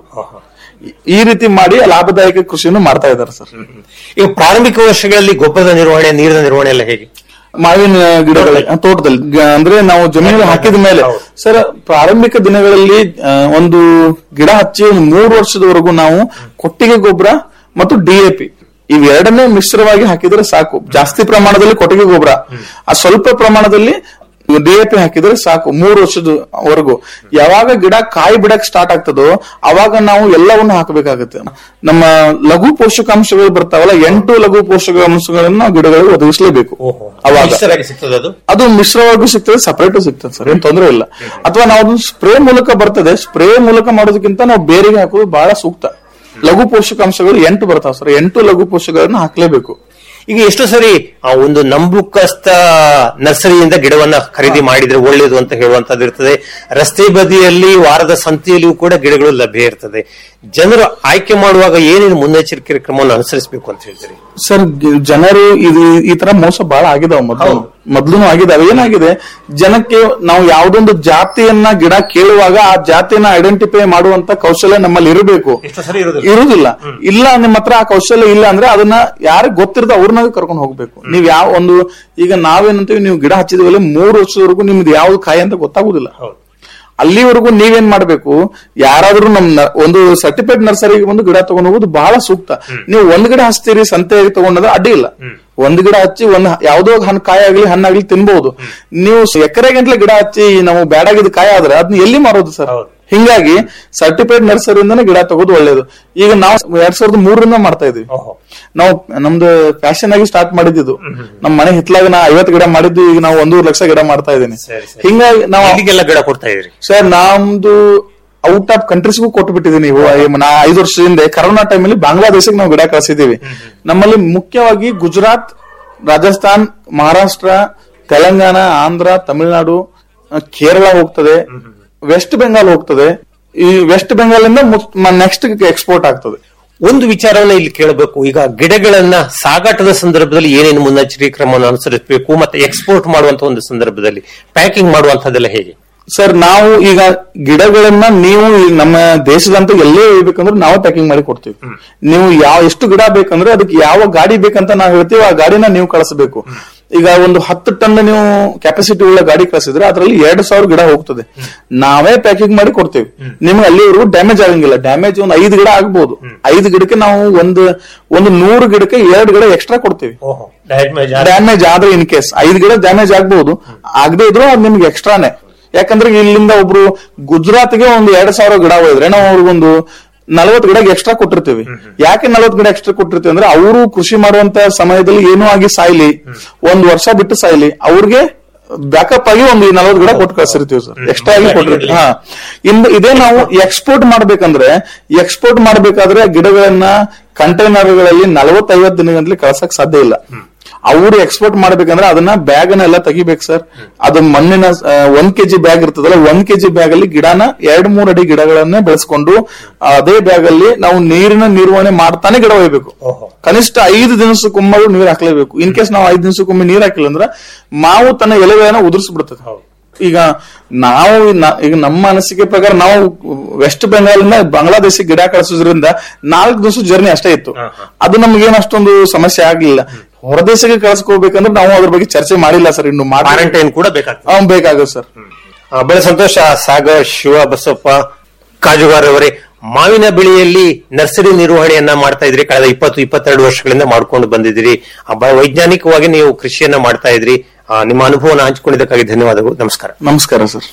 ಈ- ಈ ರೀತಿ ಮಾಡಿ ಲಾಭದಾಯಕ ಕೃಷಿಯನ್ನು ಮಾಡ್ತಾ ಇದ್ದಾರೆ ಸರ್ ಈಗ ಪ್ರಾರಂಭಿಕ ವರ್ಷಗಳಲ್ಲಿ ಗೊಬ್ಬರದ ನಿರ್ವಹಣೆ ನೀರಿನ ನಿರ್ವಹಣೆ ಎಲ್ಲ ಹೇಗೆ ಮಾವಿನ ಗಿಡಗಳ ತೋಟದಲ್ಲಿ ಗ- ಅಂದ್ರೆ ನಾವು ಜಮೀನಲ್ಲಿ ಹಾಕಿದ ಮೇಲೆ ಸರ್ ಪ್ರಾರಂಭಿಕ ದಿನಗಳಲ್ಲಿ ಆ, ಒಂದು ಗಿಡ ಹಚ್ಚಿ ಒಂದು ಮೂರು ವರ್ಷದವರೆಗೂ ನಾವು ಕೊಟ್ಟಿಗೆ ಗೊಬ್ಬರ ಮತ್ತು ಡಿಎಪಿ ಇವೆರಡನ್ನೇ ಮಿಶ್ರವಾಗಿ ಹಾಕಿದ್ರೆ ಸಾಕು ಜಾಸ್ತಿ ಪ್ರಮಾಣದಲ್ಲಿ ಕೊಟ್ಟಿಗೆ ಗೊಬ್ಬರ ಆ ಸ್ವಲ್ಪ ಪ್ರಮಾಣದಲ್ಲಿ ಡಿಎಪಿ ಹಾಕಿದ್ರೆ ಸಾಕು ಮೂರು ವರ್ಷದವರೆಗೂ ಯಾವಾಗ ಗಿಡ ಕಾಯಿ ಬಿಡಕ್ ಸ್ಟಾರ್ಟ್ ಆಗ್ತದೋ ಅವಾಗ ನಾವು ಎಲ್ಲವನ್ನು ಹಾಕಬೇಕಾಗುತ್ತೆ ನಮ್ಮ ಲಘು ಪೋಷಕಾಂಶಗಳು ಬರ್ತಾವಲ್ಲ ಎಂಟು ಲಘು ಪೋಷಕಾಂಶಗಳನ್ನು ನಾವು ಗಿಡಗಳಿಗೆ ಒದಗಿಸಲೇಬೇಕು ಅವಾಗ ಮಿಶ್ರವಾಗಿ ಸಿಗ್ತದೆ ಅದು ಅದು ಮಿಶ್ರವಾಗಿ ಸಿಗ್ತದೆ ಸಪರೇಟ್ ಸಿಗ್ತದೆ ಸರ್ ಏನ್ ತೊಂದರೆ ಇಲ್ಲ ಅಥವಾ ನಾವು ಸ್ಪ್ರೇ ಮೂಲಕ ಬರ್ತದೆ ಸ್ಪ್ರೇ ಮೂಲಕ ಮಾಡೋದಕ್ಕಿಂತ ನಾವು ಬೇರೆಗೆ ಹಾಕೋದು ಬಹಳ ಸೂಕ್ತ ಲಘು ಪೋಷಕಾಂಶಗಳು ಎಂಟು ಬರ್ತಾವ ಸರ್ ಎಂಟು ಲಘು ಪೋಷಕಗಳನ್ನ ಹಾಕ್ಲೇಬೇಕು ಈಗ ಎಷ್ಟು ಸರಿ ಆ ಒಂದು ನಂಬುಕಸ್ತ ನರ್ಸರಿಯಿಂದ ಗಿಡವನ್ನ ಖರೀದಿ ಮಾಡಿದ್ರೆ ಒಳ್ಳೇದು ಅಂತ ಹೇಳುವಂತದ್ದು ಇರ್ತದೆ ರಸ್ತೆ ಬದಿಯಲ್ಲಿ ವಾರದ ಸಂತೆಯಲ್ಲಿಯೂ ಕೂಡ ಗಿಡಗಳು ಲಭ್ಯ ಇರ್ತದೆ ಜನರು ಆಯ್ಕೆ ಮಾಡುವಾಗ ಏನೇನು ಮುನ್ನೆಚ್ಚರಿಕೆ ಕ್ರಮವನ್ನು ಅನುಸರಿಸಬೇಕು ಅಂತ ಹೇಳ್ತೀರಿ ಸರ್ ಗಿ- ಜನರು ಇದು ಈ ತರ ಮೋಸ ಬಹಳ ಆಗಿದಾವ ಮೊದಲು ಮೊದ್ಲು ಆಗಿದಾವೆ ಏನಾಗಿದೆ ಜನಕ್ಕೆ ನಾವು ಯಾವ್ದೊಂದು ಜಾತಿಯನ್ನ ಗಿಡ ಕೇಳುವಾಗ ಆ ಜಾತಿಯನ್ನ ಐಡೆಂಟಿಫೈ ಮಾಡುವಂತ ಕೌಶಲ್ಯ ನಮ್ಮಲ್ಲಿ ಇರಬೇಕು ಎಷ್ಟು ಸರಿ ಇರೋದಿಲ್ಲ ಇರುದಿಲ್ಲ ಇಲ್ಲ ನಿಮ್ಮ ಹತ್ರ ಆ ಕೌಶಲ್ಯ ಇಲ್ಲ ಅಂದ್ರೆ ಅದನ್ನ ಯಾರಿಗೆ ಗೊತ್ತಿರದ ಅವ್ರನ್ನ ಕರ್ಕೊಂಡು ಹೋಗ್ಬೇಕು ನೀವ್ ಯಾವ ಒಂದು ಈಗ ನಾವೇನಂತೀವಿ ನೀವು ಗಿಡ ಹಚ್ಚಿದ್ಮೇಲೆ ಮೂರು ವರ್ಷದವರೆಗೂ ನಿಮ್ದು ಯಾವ್ದು ಕಾಯಿ ಅಂತ ಗೊತ್ತಾಗುದಿಲ್ಲ ಅಲ್ಲಿವರೆಗೂ ನೀವೇನ್ ಮಾಡ್ಬೇಕು ಯಾರಾದ್ರೂ ನಮ್ ನ- ಒಂದು ಸರ್ಟಿಫೈಡ್ ನರ್ಸರಿಗೆ ಒಂದು ಗಿಡ ತಗೊಂಡು ಹೋಗೋದು ಬಹಳ ಸೂಕ್ತ ನೀವು ಒಂದ್ ಗಿಡ ಹಚ್ತೀರಿ ಸಂತೆಗೆ ತಗೊಂಡದ್ರೆ ಅಡ್ಡಿ ಇಲ್ಲ ಒಂದ್ ಗಿಡ ಹಚ್ಚಿ ಒಂದ್ ಹ- ಯಾವ್ದೋ ಹಣ್ಣು ಕಾಯಿ ಆಗ್ಲಿ ಹಣ್ಣಾಗ್ಲಿ ತಿನ್ಬಹುದು ನೀವು ಎಕರೆ ಗಂಟ್ಲೆ ಗಿಡ ಹಚ್ಚಿ ನಾವು ಬ್ಯಾಡಾಗಿದ್ದ ಕಾಯಿ ಆದ್ರೆ ಅದನ್ನ ಎಲ್ಲಿ ಮಾರೋದು ಸರ್ ಹಿಂಗಾಗಿ ಸರ್ಟಿಫೈಡ್ ನರ್ಸರಿಯಿಂದನೇ ಗಿಡ ತಗೋದು ಒಳ್ಳೇದು ಈಗ ನಾವು ಎರಡ್ ಸಾವಿರದ ಮೂರರಿಂದ ಮಾಡ್ತಾ ಇದೀವಿ ನಾವು ನಮ್ದು ಫ್ಯಾಷನ್ ಆಗಿ ಸ್ಟಾರ್ಟ್ ಮಾಡಿದ್ದು ನಮ್ ಮನೆ ಹಿತ್ಲಾಗ ನಾ ಐವತ್ತು ಗಿಡ ಮಾಡಿದ್ದು ಈಗ ನಾವು ಒಂದೂವರೆ ಲಕ್ಷ ಗಿಡ ಮಾಡ್ತಾ ಇದ್ದೀನಿ ಹಿಂಗಾಗಿ ನಾವು ಎಲ್ಲಿಗೆಲ್ಲ ಗಿಡ ಕೊಡ್ತಾ ಇದ್ರಿ ಸರ್ ನಮ್ದು ಔಟ್ ಆಫ್ ಕಂಟ್ರೀಸ್ಗೂ ಕೊಟ್ಟು ಬಿಟ್ಟಿದ್ದೀನಿ ನಾ ಐದು ವರ್ಷದ ಹಿಂದೆ ಕರೋನಾ ಟೈಮಲ್ಲಿ ಬಾಂಗ್ಲಾದೇಶಕ್ಕೆ ನಾವು ಗಿಡ ಕಳಿಸಿದ್ದೀವಿ ನಮ್ಮಲ್ಲಿ ಮುಖ್ಯವಾಗಿ ಗುಜರಾತ್ ರಾಜಸ್ಥಾನ್ ಮಹಾರಾಷ್ಟ್ರ ತೆಲಂಗಾಣ ಆಂಧ್ರ ತಮಿಳುನಾಡು ಆ, ಕೇರಳ ಹೋಗ್ತದೆ ವೆಸ್ಟ್ ಬೆಂಗಾಲ್ ಹೋಗ್ತದೆ ಈ ವೆಸ್ಟ್ ಬೆಂಗಾಲ್ ಇಂದ ನೆಕ್ಸ್ಟ್ ಎಕ್ಸ್ಪೋರ್ಟ್ ಆಗ್ತದೆ ಒಂದು ವಿಚಾರವನ್ನ ಇಲ್ಲಿ ಕೇಳಬೇಕು ಈಗ ಗಿಡಗಳನ್ನ ಸಾಗಾಟದ ಸಂದರ್ಭದಲ್ಲಿ ಏನೇನು ಮುನ್ನೆಚ್ಚರಿಕೆ ಕ್ರಮವನ್ನು ಅನುಸರಿಸಬೇಕು ಮತ್ತೆ ಎಕ್ಸ್ಪೋರ್ಟ್ ಮಾಡುವಂತ ಒಂದು ಸಂದರ್ಭದಲ್ಲಿ ಪ್ಯಾಕಿಂಗ್ ಮಾಡುವಂತದ್ದೆಲ್ಲ ಹೇಗೆ ಸರ್ ನಾವು ಈಗ ಗಿಡಗಳನ್ನ ನೀವು ಈ ನಮ್ಮ ದೇಶದಂತ ಎಲ್ಲೇ ಒಯ್ಬೇಕಂದ್ರೆ ನಾವು ಪ್ಯಾಕಿಂಗ್ ಮಾಡಿ ಕೊಡ್ತೀವಿ ನೀವು ಯಾವ ಎಷ್ಟು ಗಿಡ ಬೇಕಂದ್ರೆ ಅದಕ್ಕೆ ಯಾವ ಗಾಡಿ ಬೇಕಂತ ನಾವು ಹೇಳ್ತೀವಿ ಆ ಗಾಡಿನ ನೀವು ಕಳಿಸಬೇಕು ಈಗ ಒಂದು ಹತ್ತು ಟನ್ ನೀವು ಕೆಪಾಸಿಟಿ ಉಳ್ಳ ಗಾಡಿ ಕಳಿಸಿದ್ರೆ ಅದರಲ್ಲಿ ಎರಡು ಸಾವಿರ ಗಿಡ ಹೋಗ್ತದೆ ನಾವೇ ಪ್ಯಾಕಿಂಗ್ ಮಾಡಿ ಕೊಡ್ತೇವೆ ನಿಮ್ಗೆ ಅಲ್ಲಿವರೆಗೂ ಡ್ಯಾಮೇಜ್ ಆಗಂಗಿಲ್ಲ ಡ್ಯಾಮೇಜ್ ಒಂದು ಐದು ಗಿಡ ಆಗ್ಬಹುದು ಐದು ಗಿಡಕ್ಕೆ ನಾವು ಒಂದು ಒಂದು ನೂರು ಗಿಡಕ್ಕೆ ಎರಡು ಗಿಡ ಎಕ್ಸ್ಟ್ರಾ ಕೊಡ್ತೀವಿ ಡ್ಯಾಮೇಜ್ ಆದ್ರೆ ಇನ್ ಕೇಸ್ ಐದು ಗಿಡ ಡ್ಯಾಮೇಜ್ ಆಗ್ಬಹುದು ಆಗದೆ ಇದ್ರು ಅದು ನಿಮ್ಗೆ ಎಕ್ಸ್ಟ್ರಾನೇ ಯಾಕಂದ್ರೆ ಇಲ್ಲಿಂದ ಒಬ್ರು ಗುಜರಾತ್ಗೆ ಒಂದು ಎರಡ್ ಸಾವಿರ ಗಿಡ ಹೋದ್ರೆ ನಾವು ಅವ್ರಿಗೊಂದು ನಲವತ್ತು ಗಿಡ ಎಕ್ಸ್ಟ್ರಾ ಕೊಟ್ಟಿರ್ತೀವಿ ಯಾಕೆ ನಲವತ್ತು ಗಿಡ ಎಕ್ಸ್ಟ್ರಾ ಕೊಟ್ಟಿರ್ತೀವಿ ಅಂದ್ರೆ ಅವರು ಕೃಷಿ ಮಾಡುವಂತ ಸಮಯದಲ್ಲಿ ಏನೂ ಆಗಿ ಸಾಯ್ಲಿ ಒಂದ್ ವರ್ಷ ಬಿಟ್ಟು ಸಾಯ್ಲಿ ಅವ್ರಿಗೆ ಬ್ಯಾಕಪ್ ಆಗಿ ಒಂದು ನಲವತ್ತು ಗಿಡ ಕೊಟ್ಟು ಕಳ್ಸಿರ್ತೀವಿ ಸರ್ ಎಕ್ಸ್ಟ್ರಾ ಆಗಿ ಕೊಟ್ಟಿರ್ತೀವಿ ಹಾ ಇನ್ನು ಇದೇ ನಾವು ಎಕ್ಸ್ಪೋರ್ಟ್ ಮಾಡ್ಬೇಕಂದ್ರೆ ಎಕ್ಸ್ಪೋರ್ಟ್ ಮಾಡ್ಬೇಕಾದ್ರೆ ಗಿಡಗಳನ್ನ ಕಂಟೈನರ್ಗಳಲ್ಲಿ ನಲವತ್ತೈವತ್ತು ದಿನಗಂತಲೇ ಕಳ್ಸಕ್ ಸಾಧ್ಯ ಇಲ್ಲ ಅವ್ರು ಎಕ್ಸ್ಪೋರ್ಟ್ ಮಾಡ್ಬೇಕಂದ್ರೆ ಅದನ್ನ ಬ್ಯಾಗ್ ಎಲ್ಲ ತೆಗಿಬೇಕು ಸರ್ ಅದು ಮಣ್ಣಿನ ಆ, ಒಂದ್ ಕೆಜಿ ಬ್ಯಾಗ್ ಇರ್ತದಲ್ಲ ಒಂದ್ ಕೆಜಿ ಬ್ಯಾಗ್ ಅಲ್ಲಿ ಗಿಡನ ಎರಡ್ ಮೂರ್ ಅಡಿ ಗಿಡಗಳನ್ನೇ ಬೆಳೆಸ್ಕೊಂಡು ಅದೇ ಬ್ಯಾಗ್ ಅಲ್ಲಿ ನಾವು ನೀರಿನ ನಿರ್ವಹಣೆ ಮಾಡ್ತಾನೆ ಗಿಡ ಒಯ್ಬೇಕು ಕನಿಷ್ಠ ಐದು ದಿವಸಕ್ಕೊಮ್ಮೆ ನೀರ್ ಹಾಕ್ಲೇಬೇಕು ಇನ್ ಕೇಸ್ ನಾವು ಐದು ದಿವಸಕ್ಕೊಮ್ಮೆ ನೀರ್ ಹಾಕಿಲ್ಲ ಅಂದ್ರೆ ಮಾವು ತನ್ನ ಎಲೆಗಳನ್ನ ಉದುರಿಸ್ಬಿಡ್ತದೆ ಈಗ ನಾವು ನ- ಈಗ ನಮ್ಮ ಅನಿಸಿಕೆ ಪ್ರಕಾರ ನಾವು ವೆಸ್ಟ್ ಬೆಂಗಾಲಿಂದ ಬಾಂಗ್ಲಾದೇಶಕ್ಕೆ ಗಿಡ ಕಳಿಸೋದ್ರಿಂದ ನಾಲ್ಕು ದಿವಸ ಜರ್ನಿ ಅಷ್ಟೇ ಇತ್ತು ಅದು ನಮ್ಗೇನು ಅಷ್ಟೊಂದು ಸಮಸ್ಯೆ ಆಗ್ಲಿಲ್ಲ ಹೊರದೇಶಕ್ಕೆ ಕಳ್ಸ್ಕೋಬೇಕಂದ್ರೆ ನಾವು ಅದ್ರ ಬಗ್ಗೆ ಚರ್ಚೆ ಮಾಡಿಲ್ಲ ಸರ್ ಇನ್ನು ಕ್ವಾರಂಟೈನ್ ಕೂಡ ಬೇಕಾಗ್ತದೆ ಹ್ಮ್ ಬೇಕಾಗುತ್ತೆ ಸರ್ ಆ, ಬಹಳ ಸಂತೋಷ ಸಾಗರ್ ಶಿವ ಬಸಪ್ಪ ಕಾಜುಗಾರ್ ಅವರೇ ಮಾವಿನ ಬೆಳೆಯಲ್ಲಿ ನರ್ಸರಿ ನಿರ್ವಹಣೆಯನ್ನ ಮಾಡ್ತಾ ಇದ್ರಿ ಕಳೆದ ಇಪ್ಪತ್ತು ಇಪ್ಪತ್ತೆರಡು ವರ್ಷಗಳಿಂದ ಮಾಡ್ಕೊಂಡು ಬಂದಿದ್ದೀರಿ ಆ, ಬಹಳ ವೈಜ್ಞಾನಿಕವಾಗಿ ನೀವು ಕೃಷಿಯನ್ನ ಮಾಡ್ತಾ ಇದ್ರಿ ಆ, ನಿಮ್ಮ ಅನುಭವನ ಹಂಚಿಕೊಂಡಿದ್ದಕ್ಕಾಗಿ ಧನ್ಯವಾದಗಳು ನಮಸ್ಕಾರ ನಮಸ್ಕಾರ ಸರ್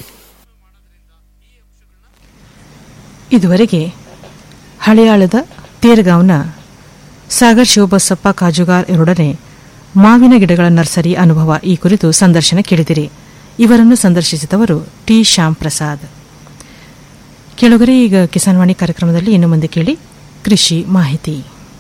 ಇದುವರೆಗೆ ಹಳೆಯಾಳದ ತೇರ್ಗಾಂವ್ನ ಸಾಗರ್ ಶಿವಬಸಪ್ಪ ಕಾಜುಗಾರ್ ಇವರೊಡನೆ ಮಾವಿನ ಗಿಡಗಳ ನರ್ಸರಿ ಅನುಭವ ಈ ಕುರಿತು ಸಂದರ್ಶನ ಕೇಳಿದಿರಿ ಇವರನ್ನು ಸಂದರ್ಶಿಸಿದವರು ಟಿ ಶ್ಯಾಮ್ ಪ್ರಸಾದ್ ಕೆಳಗರೆ ಈಗ ಕಿಸಾನ್ವಾಣಿ ಕಾರ್ಯಕ್ರಮದಲ್ಲಿ ಇನ್ನು ಮುಂದೆ ಕೇಳಿ ಕೃಷಿ ಮಾಹಿತಿ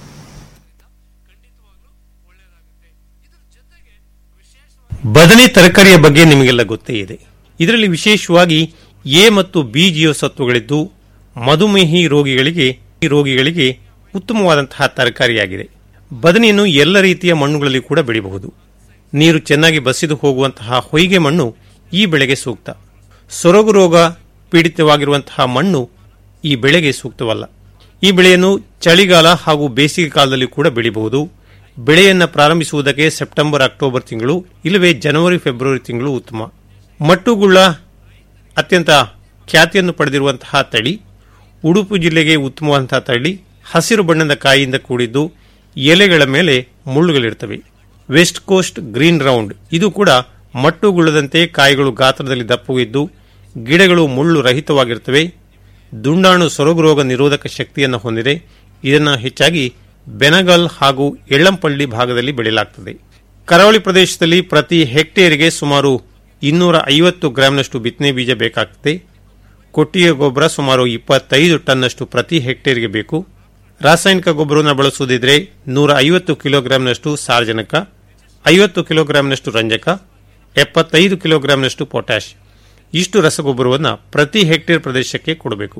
ಬದನೆ ತರಕಾರಿಯ ಬಗ್ಗೆ ನಿಮಗೆಲ್ಲ ಗೊತ್ತೇ ಇದೆ ಇದರಲ್ಲಿ ವಿಶೇಷವಾಗಿ ಎ ಮತ್ತು ಬಿ ಜೀವಸತ್ವಗಳಿದ್ದು ಮಧುಮೇಹಿ ರೋಗಿಗಳಿಗೆ ರೋಗಿಗಳಿಗೆ ಉತ್ತಮವಾದಂತಹ ತರಕಾರಿಯಾಗಿದೆ ಬದನೆಯನ್ನು ಎಲ್ಲ ರೀತಿಯ ಮಣ್ಣುಗಳಲ್ಲಿ ಕೂಡ ಬೆಳೆಯಬಹುದು ನೀರು ಚೆನ್ನಾಗಿ ಬಸಿದು ಹೋಗುವಂತಹ ಹೊಯ್ಗೆ ಮಣ್ಣು ಈ ಬೆಳೆಗೆ ಸೂಕ್ತ ಸೊರಗು ರೋಗ ಪೀಡಿತವಾಗಿರುವಂತಹ ಮಣ್ಣು ಈ ಬೆಳೆಗೆ ಸೂಕ್ತವಲ್ಲ ಈ ಬೆಳೆಯನ್ನು ಚಳಿಗಾಲ ಹಾಗೂ ಬೇಸಿಗೆ ಕಾಲದಲ್ಲಿ ಕೂಡ ಬೆಳೆಯಬಹುದು ಬೆಳೆಯನ್ನು ಪ್ರಾರಂಭಿಸುವುದಕ್ಕೆ ಸೆಪ್ಟೆಂಬರ್ ಅಕ್ಟೋಬರ್ ತಿಂಗಳು ಇಲ್ಲವೇ ಜನವರಿ ಫೆಬ್ರವರಿ ತಿಂಗಳು ಉತ್ತಮ ಮಟ್ಟುಗುಳ್ಳ ಅತ್ಯಂತ ಖ್ಯಾತಿಯನ್ನು ಪಡೆದಿರುವಂತಹ ತಳಿ ಉಡುಪು ಜಿಲ್ಲೆಗೆ ಉತ್ತಮವಾದಂತಹ ತಳಿ ಹಸಿರು ಬಣ್ಣದ ಕಾಯಿಯಿಂದ ಕೂಡಿದ್ದು ಎಲೆಗಳ ಮೇಲೆ ಮುಳ್ಳುಗಳಿರ್ತವೆ ವೆಸ್ಟ್ ಕೋಸ್ಟ್ ಗ್ರೀನ್ ರೌಂಡ್ ಇದು ಕೂಡ ಮಟ್ಟುಗುಳ್ಳದಂತೆ ಕಾಯಿಗಳು ಗಾತ್ರದಲ್ಲಿ ದಪ್ಪವಿದ್ದು ಗಿಡಗಳು ಮುಳ್ಳು ರಹಿತವಾಗಿರುತ್ತವೆ ದುಂಡಾಣು ಸೊರಗು ರೋಗ ನಿರೋಧಕ ಶಕ್ತಿಯನ್ನು ಹೊಂದಿದೆ ಇದನ್ನು ಹೆಚ್ಚಾಗಿ ಬೆನಗಲ್ ಹಾಗೂ ಎಳ್ಳಂಪಳ್ಳಿ ಭಾಗದಲ್ಲಿ ಬೆಳೆಯಲಾಗುತ್ತದೆ ಕರಾವಳಿ ಪ್ರದೇಶದಲ್ಲಿ ಪ್ರತಿ ಹೆಕ್ಟೇರಿಗೆ ಸುಮಾರು ಇನ್ನೂರ ಐವತ್ತು ಗ್ರಾಂನಷ್ಟು ಬಿತ್ತನೆ ಬೀಜ ಬೇಕಾಗುತ್ತದೆ ಕೊಟ್ಟಿಗೆ ಗೊಬ್ಬರ ಸುಮಾರು ಇಪ್ಪತ್ತೈದು ಟನ್ನಷ್ಟು ಪ್ರತಿ ಹೆಕ್ಟೇರ್ಗೆ ಬೇಕು ರಾಸಾಯನಿಕ ಗೊಬ್ಬರವನ್ನು ಬಳಸುವುದಿದ್ರೆ ನೂರ ಐವತ್ತು ಕಿಲೋಗ್ರಾಂನಷ್ಟು ಸಾರಜನಕ ಐವತ್ತು ಕಿಲೋಗ್ರಾಂನಷ್ಟು ರಂಜಕ ಎಪ್ಪತ್ತೈದು ಕಿಲೋಗ್ರಾಂನಷ್ಟು ಪೊಟ್ಯಾಶ್ ಇಷ್ಟು ರಸಗೊಬ್ಬರವನ್ನು ಪ್ರತಿ ಹೆಕ್ಟೇರ್ ಪ್ರದೇಶಕ್ಕೆ ಕೊಡಬೇಕು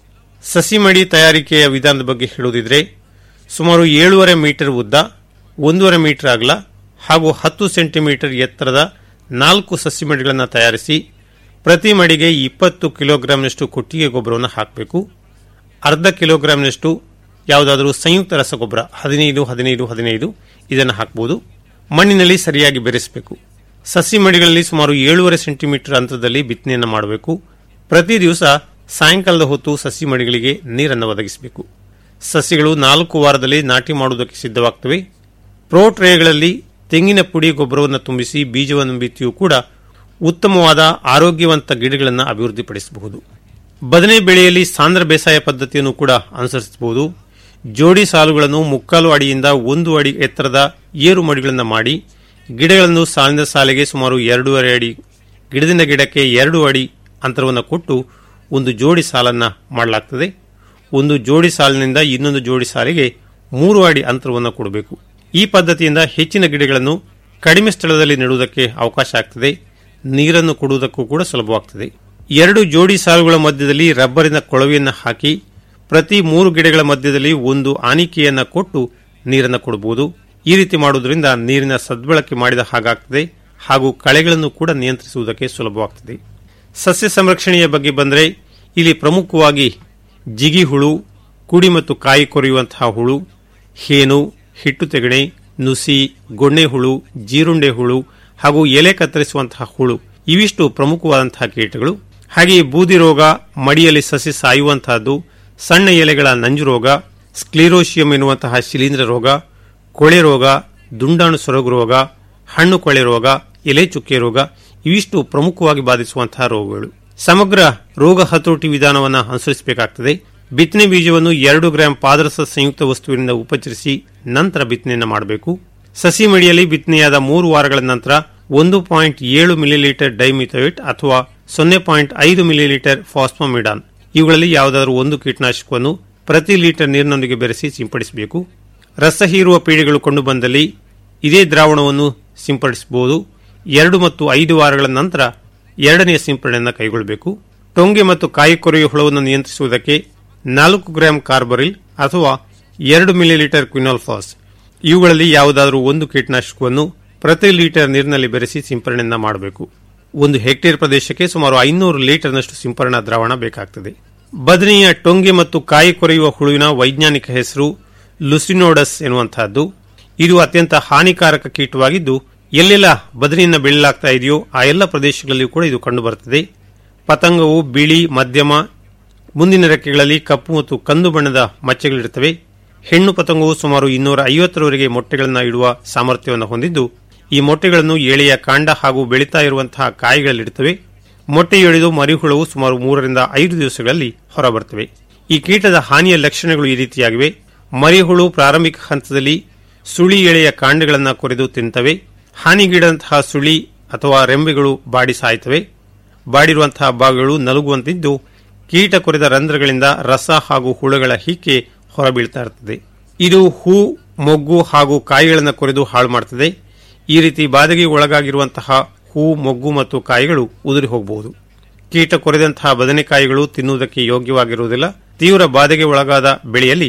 ಸಸಿ ಮಡಿ ತಯಾರಿಕೆಯ ವಿಧಾನದ ಬಗ್ಗೆ ಹೇಳುವುದಿದ್ರೆ ಸುಮಾರು ಏಳೂವರೆ ಮೀಟರ್ ಉದ್ದ ಒಂದೂವರೆ ಮೀಟರ್ ಅಗಲ ಹಾಗೂ ಹತ್ತು ಸೆಂಟಿಮೀಟರ್ ಎತ್ತರದ ನಾಲ್ಕು ಸಸಿ ಮಡಿಗಳನ್ನು ತಯಾರಿಸಿ ಪ್ರತಿ ಮಡಿಗೆ ಇಪ್ಪತ್ತು ಕಿಲೋಗ್ರಾಂನಷ್ಟು ಕೊಟ್ಟಿಗೆ ಗೊಬ್ಬರವನ್ನು ಹಾಕಬೇಕು ಅರ್ಧ ಕಿಲೋಗ್ರಾಂನಷ್ಟು ಯಾವುದಾದರೂ ಸಂಯುಕ್ತ ರಸಗೊಬ್ಬರ ಹದಿನೈದು ಹದಿನೈದು ಹದಿನೈದು ಇದನ್ನು ಹಾಕಬಹುದು ಮಣ್ಣಿನಲ್ಲಿ ಸರಿಯಾಗಿ ಬೆರೆಸಬೇಕು ಸಸಿ ಮಡಿಗಳಲ್ಲಿ ಸುಮಾರು ಏಳೂವರೆ ಸೆಂಟಿಮೀಟರ್ ಅಂತರದಲ್ಲಿ ಬಿತ್ತನೆಯನ್ನು ಮಾಡಬೇಕು ಪ್ರತಿ ದಿವಸ ಸಾಯಂಕಾಲದ ಹೊತ್ತು ಸಸಿ ಮಡಿಗಳಿಗೆ ನೀರನ್ನು ಒದಗಿಸಬೇಕು ಸಸಿಗಳು ನಾಲ್ಕು ವಾರದಲ್ಲಿ ನಾಟಿ ಮಾಡುವುದಕ್ಕೆ ಸಿದ್ಧವಾಗುತ್ತವೆ ಪ್ರೋ ಟ್ರೇಗಳಲ್ಲಿ ತೆಂಗಿನ ಪುಡಿ ಗೊಬ್ಬರವನ್ನು ತುಂಬಿಸಿ ಬೀಜವನ್ನು ಬಿತ್ತಿಯೂ ಕೂಡ ಉತ್ತಮವಾದ ಆರೋಗ್ಯವಂತ ಗಿಡಗಳನ್ನು ಅಭಿವೃದ್ಧಿಪಡಿಸಬಹುದು ಬದನೆ ಬೆಳೆಯಲ್ಲಿ ಸಾಂದ್ರ ಬೇಸಾಯ ಪದ್ಧತಿಯನ್ನು ಕೂಡ ಅನುಸರಿಸಬಹುದು ಜೋಡಿ ಸಾಲುಗಳನ್ನು ಮುಕ್ಕಾಲು ಅಡಿಯಿಂದ ಒಂದು ಅಡಿ ಎತ್ತರದ ಏರು ಮಡಿಗಳನ್ನು ಮಾಡಿ ಗಿಡಗಳನ್ನು ಸಾಲಿನ ಸಾಲಿಗೆ ಸುಮಾರು ಎರಡೂವರೆ ಅಡಿ ಗಿಡದಿಂದ ಗಿಡಕ್ಕೆ ಎರಡು ಅಡಿ ಅಂತರವನ್ನು ಕೊಟ್ಟು ಒಂದು ಜೋಡಿ ಸಾಲನ್ನು ಮಾಡಲಾಗುತ್ತದೆ ಒಂದು ಜೋಡಿ ಸಾಲಿನಿಂದ ಇನ್ನೊಂದು ಜೋಡಿ ಸಾಲಿಗೆ ಮೂರು ಅಡಿ ಅಂತರವನ್ನು ಕೊಡಬೇಕು ಈ ಪದ್ಧತಿಯಿಂದ ಹೆಚ್ಚಿನ ಗಿಡಗಳನ್ನು ಕಡಿಮೆ ಸ್ಥಳದಲ್ಲಿ ನೆಡುವುದಕ್ಕೆ ಅವಕಾಶ ಆಗ್ತದೆ ನೀರನ್ನು ಕೊಡುವುದಕ್ಕೂ ಕೂಡ ಸುಲಭವಾಗ್ತದೆ ಎರಡು ಜೋಡಿ ಸಾಲುಗಳ ಮಧ್ಯದಲ್ಲಿ ರಬ್ಬರಿನ ಕೊಳವೆಯನ್ನು ಹಾಕಿ ಪ್ರತಿ ಮೂರು ಗಿಡಗಳ ಮಧ್ಯದಲ್ಲಿ ಒಂದು ಆನಿಕೆಯನ್ನು ಕೊಟ್ಟು ನೀರನ್ನು ಕೊಡಬಹುದು ಈ ರೀತಿ ಮಾಡುವುದರಿಂದ ನೀರಿನ ಸದ್ಬಳಕೆ ಮಾಡಿದ ಹಾಗಾಗ್ತದೆ ಹಾಗೂ ಕಳೆಗಳನ್ನು ಕೂಡ ನಿಯಂತ್ರಿಸುವುದಕ್ಕೆ ಸುಲಭವಾಗ್ತದೆ ಸಸ್ಯ ಸಂರಕ್ಷಣೆಯ ಬಗ್ಗೆ ಬಂದರೆ ಇಲ್ಲಿ ಪ್ರಮುಖವಾಗಿ ಜಿಗಿ ಹುಳು ಕುಡಿ ಮತ್ತು ಕಾಯಿ ಕೊರೆಯುವಂತಹ ಹುಳು ಹೇನು ಹಿಟ್ಟು ತೆಗಣೆ ನುಸಿ ಗೊಣ್ಣೆ ಹುಳು ಜೀರುಂಡೆ ಹುಳು ಹಾಗೂ ಎಲೆ ಕತ್ತರಿಸುವಂತಹ ಹುಳು ಇವಿಷ್ಟು ಪ್ರಮುಖವಾದಂತಹ ಕೀಟಗಳು ಹಾಗೆಯೇ ಬೂದಿ ರೋಗ ಮಡಿಯಲ್ಲಿ ಸಸಿ ಸಾಯುವಂತಹದ್ದು ಸಣ್ಣ ಎಲೆಗಳ ನಂಜು ರೋಗ ಸ್ಕ್ಲಿರೋಶಿಯಂ ಎನ್ನುವಂತಹ ಶಿಲೀಂಧ್ರ ರೋಗ ಕೊಳೆ ರೋಗ ದುಂಡಾಣು ಸೊರಗು ರೋಗ ಹಣ್ಣು ಕೊಳೆ ರೋಗ ಎಲೆ ಚುಕ್ಕೆ ರೋಗ ಇವಿಷ್ಟು ಪ್ರಮುಖವಾಗಿ ಬಾಧಿಸುವಂತಹ ರೋಗಗಳು ಸಮಗ್ರ ರೋಗ ಹತೋಟಿ ವಿಧಾನವನ್ನು ಅನುಸರಿಸಬೇಕಾಗುತ್ತದೆ ಬಿತ್ತನೆ ಬೀಜವನ್ನು ಎರಡು ಗ್ರಾಂ ಪಾದರಸ ಸಂಯುಕ್ತ ವಸ್ತುವಿನಿಂದ ಉಪಚರಿಸಿ ನಂತರ ಬಿತ್ತನೆಯನ್ನು ಮಾಡಬೇಕು ಸಸಿ ಮಡಿಯಲ್ಲಿ ಬಿತ್ತನೆಯಾದ ಮೂರು ವಾರಗಳ ನಂತರ ಒಂದು ಪಾಯಿಂಟ್ ಏಳು ಮಿಲಿಲೀಟರ್ ಡೈಮಿಥೋಯಿಟ್ ಅಥವಾ ಸೊನ್ನೆ ಪಾಯಿಂಟ್ ಐದು ಮಿಲಿಲೀಟರ್ ಫಾಸ್ಫೋಮಿಡಾನ್ ಇವುಗಳಲ್ಲಿ ಯಾವುದಾದರೂ ಒಂದು ಕೀಟನಾಶಕವನ್ನು ಪ್ರತಿ ಲೀಟರ್ ನೀರಿನೊಂದಿಗೆ ಬೆರೆಸಿ ಸಿಂಪಡಿಸಬೇಕು ರಸ ಹೀರುವ ಪೀಡೆಗಳು ಕಂಡುಬಂದಲ್ಲಿ ಇದೇ ದ್ರಾವಣವನ್ನು ಸಿಂಪಡಿಸಬಹುದು ಎರಡು ಮತ್ತು ಐದು ವಾರಗಳ ನಂತರ ಎರಡನೆಯ ಸಿಂಪಡಣೆಯನ್ನು ಕೈಗೊಳ್ಳಬೇಕು ಟೊಂಗೆ ಮತ್ತು ಕಾಯಿ ಕೊರೆಯುವ ಹುಳವನ್ನು ನಿಯಂತ್ರಿಸುವುದಕ್ಕೆ ನಾಲ್ಕು ಗ್ರಾಂ ಕಾರ್ಬರಿಲ್ ಅಥವಾ ಎರಡು ಮಿಲಿಲೀಟರ್ ಕ್ವಿನಾಲ್ಫಾಸ್ ಇವುಗಳಲ್ಲಿ ಯಾವುದಾದರೂ ಒಂದು ಕೀಟನಾಶಕವನ್ನು ಪ್ರತಿ ಲೀಟರ್ ನೀರಿನಲ್ಲಿ ಬೆರೆಸಿ ಸಿಂಪರಣೆಯನ್ನ ಮಾಡಬೇಕು ಒಂದು ಹೆಕ್ಟೇರ್ ಪ್ರದೇಶಕ್ಕೆ ಸುಮಾರು ಐನೂರು ಲೀಟರ್ನಷ್ಟು ಸಿಂಪರಣಾ ದ್ರಾವಣ ಬೇಕಾಗುತ್ತದೆ ಬದನೆಯ ಟೊಂಗೆ ಮತ್ತು ಕಾಯಿ ಕೊರೆಯುವ ಹುಳುವಿನ ವೈಜ್ಞಾನಿಕ ಹೆಸರು ಲುಸಿನೋಡಸ್ ಎನ್ನುವಂತಹದ್ದು ಇದು ಅತ್ಯಂತ ಹಾನಿಕಾರಕ ಕೀಟವಾಗಿದ್ದು ಎಲ್ಲೆಲ್ಲ ಬದನೆಯನ್ನು ಬೆಳೆಯಲಾಗ್ತಾ ಇದೆಯೋ ಆ ಎಲ್ಲ ಪ್ರದೇಶಗಳಲ್ಲಿಯೂ ಕೂಡ ಇದು ಕಂಡುಬರುತ್ತದೆ ಪತಂಗವು ಬಿಳಿ ಮಧ್ಯಮ ಮುಂದಿನ ರೆಕ್ಕೆಗಳಲ್ಲಿ ಕಪ್ಪು ಮತ್ತು ಕಂದು ಬಣ್ಣದ ಮಚ್ಚೆಗಳಿರುತ್ತವೆ ಹೆಣ್ಣು ಪತಂಗವು ಸುಮಾರು ಇನ್ನೂರ ಐವತ್ತರವರೆಗೆ ಮೊಟ್ಟೆಗಳನ್ನು ಇಡುವ ಸಾಮರ್ಥ್ಯವನ್ನು ಹೊಂದಿದ್ದು ಈ ಮೊಟ್ಟೆಗಳನ್ನು ಎಳೆಯ ಕಾಂಡ ಹಾಗೂ ಬೆಳೀತಾ ಇರುವಂತಹ ಕಾಯಿಗಳಲ್ಲಿಡುತ್ತವೆ ಮೊಟ್ಟೆಯೊಡೆದು ಮರಿಹುಳವು ಸುಮಾರು ಮೂರರಿಂದ ಐದು ದಿವಸಗಳಲ್ಲಿ ಹೊರಬರುತ್ತವೆ ಈ ಕೀಟದ ಹಾನಿಯ ಲಕ್ಷಣಗಳು ಈ ರೀತಿಯಾಗಿವೆ ಮರಿಹುಳು ಪ್ರಾರಂಭಿಕ ಹಂತದಲ್ಲಿ ಸುಳಿ ಎಳೆಯ ಕಾಂಡಗಳನ್ನು ಕೊರೆದು ತಿಂತವೆ ಹಾನಿಗೀಡಂತಹ ಸುಳಿ ಅಥವಾ ರೆಂಬೆಗಳು ಬಾಡಿ ಸಾಯ್ತವೆ ಬಾಡಿರುವಂತಹ ಭಾಗಗಳು ನಲುಗುವಂತಿದ್ದು ಕೀಟ ಕೊರೆದ ರಂಧ್ರಗಳಿಂದ ರಸ ಹಾಗೂ ಹುಳುಗಳ ಹಿಕ್ಕೆ ಹೊರಬೀಳ್ತಾ ಇರುತ್ತದೆ ಇದು ಹೂ ಮೊಗ್ಗು ಹಾಗೂ ಕಾಯಿಗಳನ್ನು ಕೊರೆದು ಹಾಳು ಮಾಡುತ್ತದೆ ಈ ರೀತಿ ಬಾಧೆಗೆ ಒಳಗಾಗಿರುವಂತಹ ಹೂ ಮೊಗ್ಗು ಮತ್ತು ಕಾಯಿಗಳು ಉದುರಿ ಹೋಗಬಹುದು ಕೀಟ ಕೊರೆದಂತಹ ಬದನೆಕಾಯಿಗಳು ತಿನ್ನುವುದಕ್ಕೆ ಯೋಗ್ಯವಾಗಿರುವುದಿಲ್ಲ ತೀವ್ರ ಬಾಧೆಗೆ ಒಳಗಾದ ಬೆಳೆಯಲ್ಲಿ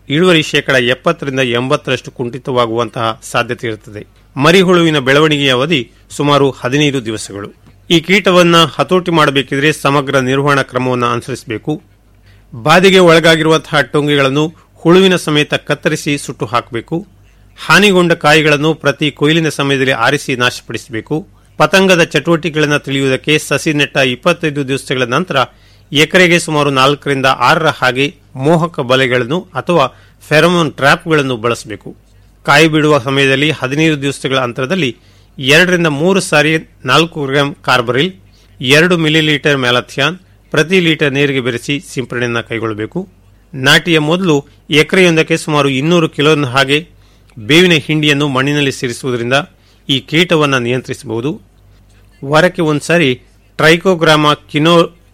ಇಳುವರಿ ಶೇಕಡ ಎಪ್ಪತ್ತರಿಂದ ಎಂಬತ್ತರಷ್ಟು ಕುಂಠಿತವಾಗುವಂತಹ ಸಾಧ್ಯತೆ ಇರುತ್ತದೆ ಮರಿಹುಳುವಿನ ಬೆಳವಣಿಗೆಯ ಅವಧಿ ಸುಮಾರು ಹದಿನೈದು ದಿವಸಗಳು ಈ ಕೀಟವನ್ನ ಹತೋಟಿ ಮಾಡಬೇಕಿದ್ರೆ ಸಮಗ್ರ ನಿರ್ವಹಣಾ ಕ್ರಮವನ್ನು ಅನುಸರಿಸಬೇಕು ಬಾಧೆಗೆ ಒಳಗಾಗಿರುವಂತಹ ಟೊಂಗೆಗಳನ್ನು ಹುಳುವಿನ ಸಮೇತ ಕತ್ತರಿಸಿ ಸುಟ್ಟು ಹಾಕಬೇಕು ಹಾನಿಗೊಂಡ ಕಾಯಿಗಳನ್ನು ಪ್ರತಿ ಕೊಯ್ಲಿನ ಸಮಯದಲ್ಲಿ ಆರಿಸಿ ನಾಶಪಡಿಸಬೇಕು ಪತಂಗದ ಚಟುವಟಿಕೆಗಳನ್ನು ತಿಳಿಯುವುದಕ್ಕೆ ಸಸಿ ನೆಟ್ಟ ಇಪ್ಪತ್ತೈದು ದಿವಸಗಳ ನಂತರ ಎಕರೆಗೆ ಸುಮಾರು ನಾಲ್ಕರಿಂದ ಆರರ ಹಾಗೆ ಮೋಹಕ ಬಲೆಗಳನ್ನು ಅಥವಾ ಫೆರಮೋನ್ ಟ್ರ್ಯಾಪ್ಗಳನ್ನು ಬಳಸಬೇಕು ಕಾಯಿ ಬಿಡುವ ಸಮಯದಲ್ಲಿ ಹದಿನೈದು ದಿವಸಗಳ ಅಂತರದಲ್ಲಿ ಎರಡರಿಂದ ಮೂರು ಸಾರಿ ನಾಲ್ಕು ಗ್ರಾಂ ಕಾರ್ಬರಿಲ್ ಎರಡು ಮಿಲಿಲೀಟರ್ ಮ್ಯಾಲಥಿಯಾನ್ ಪ್ರತಿ ಲೀಟರ್ ನೀರಿಗೆ ಬೆರೆಸಿ ಸಿಂಪಡಣೆಯನ್ನು ಕೈಗೊಳ್ಳಬೇಕು ನಾಟಿಯ ಮೊದಲು ಎಕರೆಯೊಂದಕ್ಕೆ ಸುಮಾರು ಇನ್ನೂರು ಕಿಲೋ ಹಾಗೆ ಬೇವಿನ ಹಿಂಡಿಯನ್ನು ಮಣ್ಣಿನಲ್ಲಿ ಸೇರಿಸುವುದರಿಂದ ಈ ಕೀಟವನ್ನು ನಿಯಂತ್ರಿಸಬಹುದು ವಾರಕ್ಕೆ ಒಂದ್ಸಾರಿ ಟ್ರೈಕೋಗ್ರಾಮ ಕಿನೋ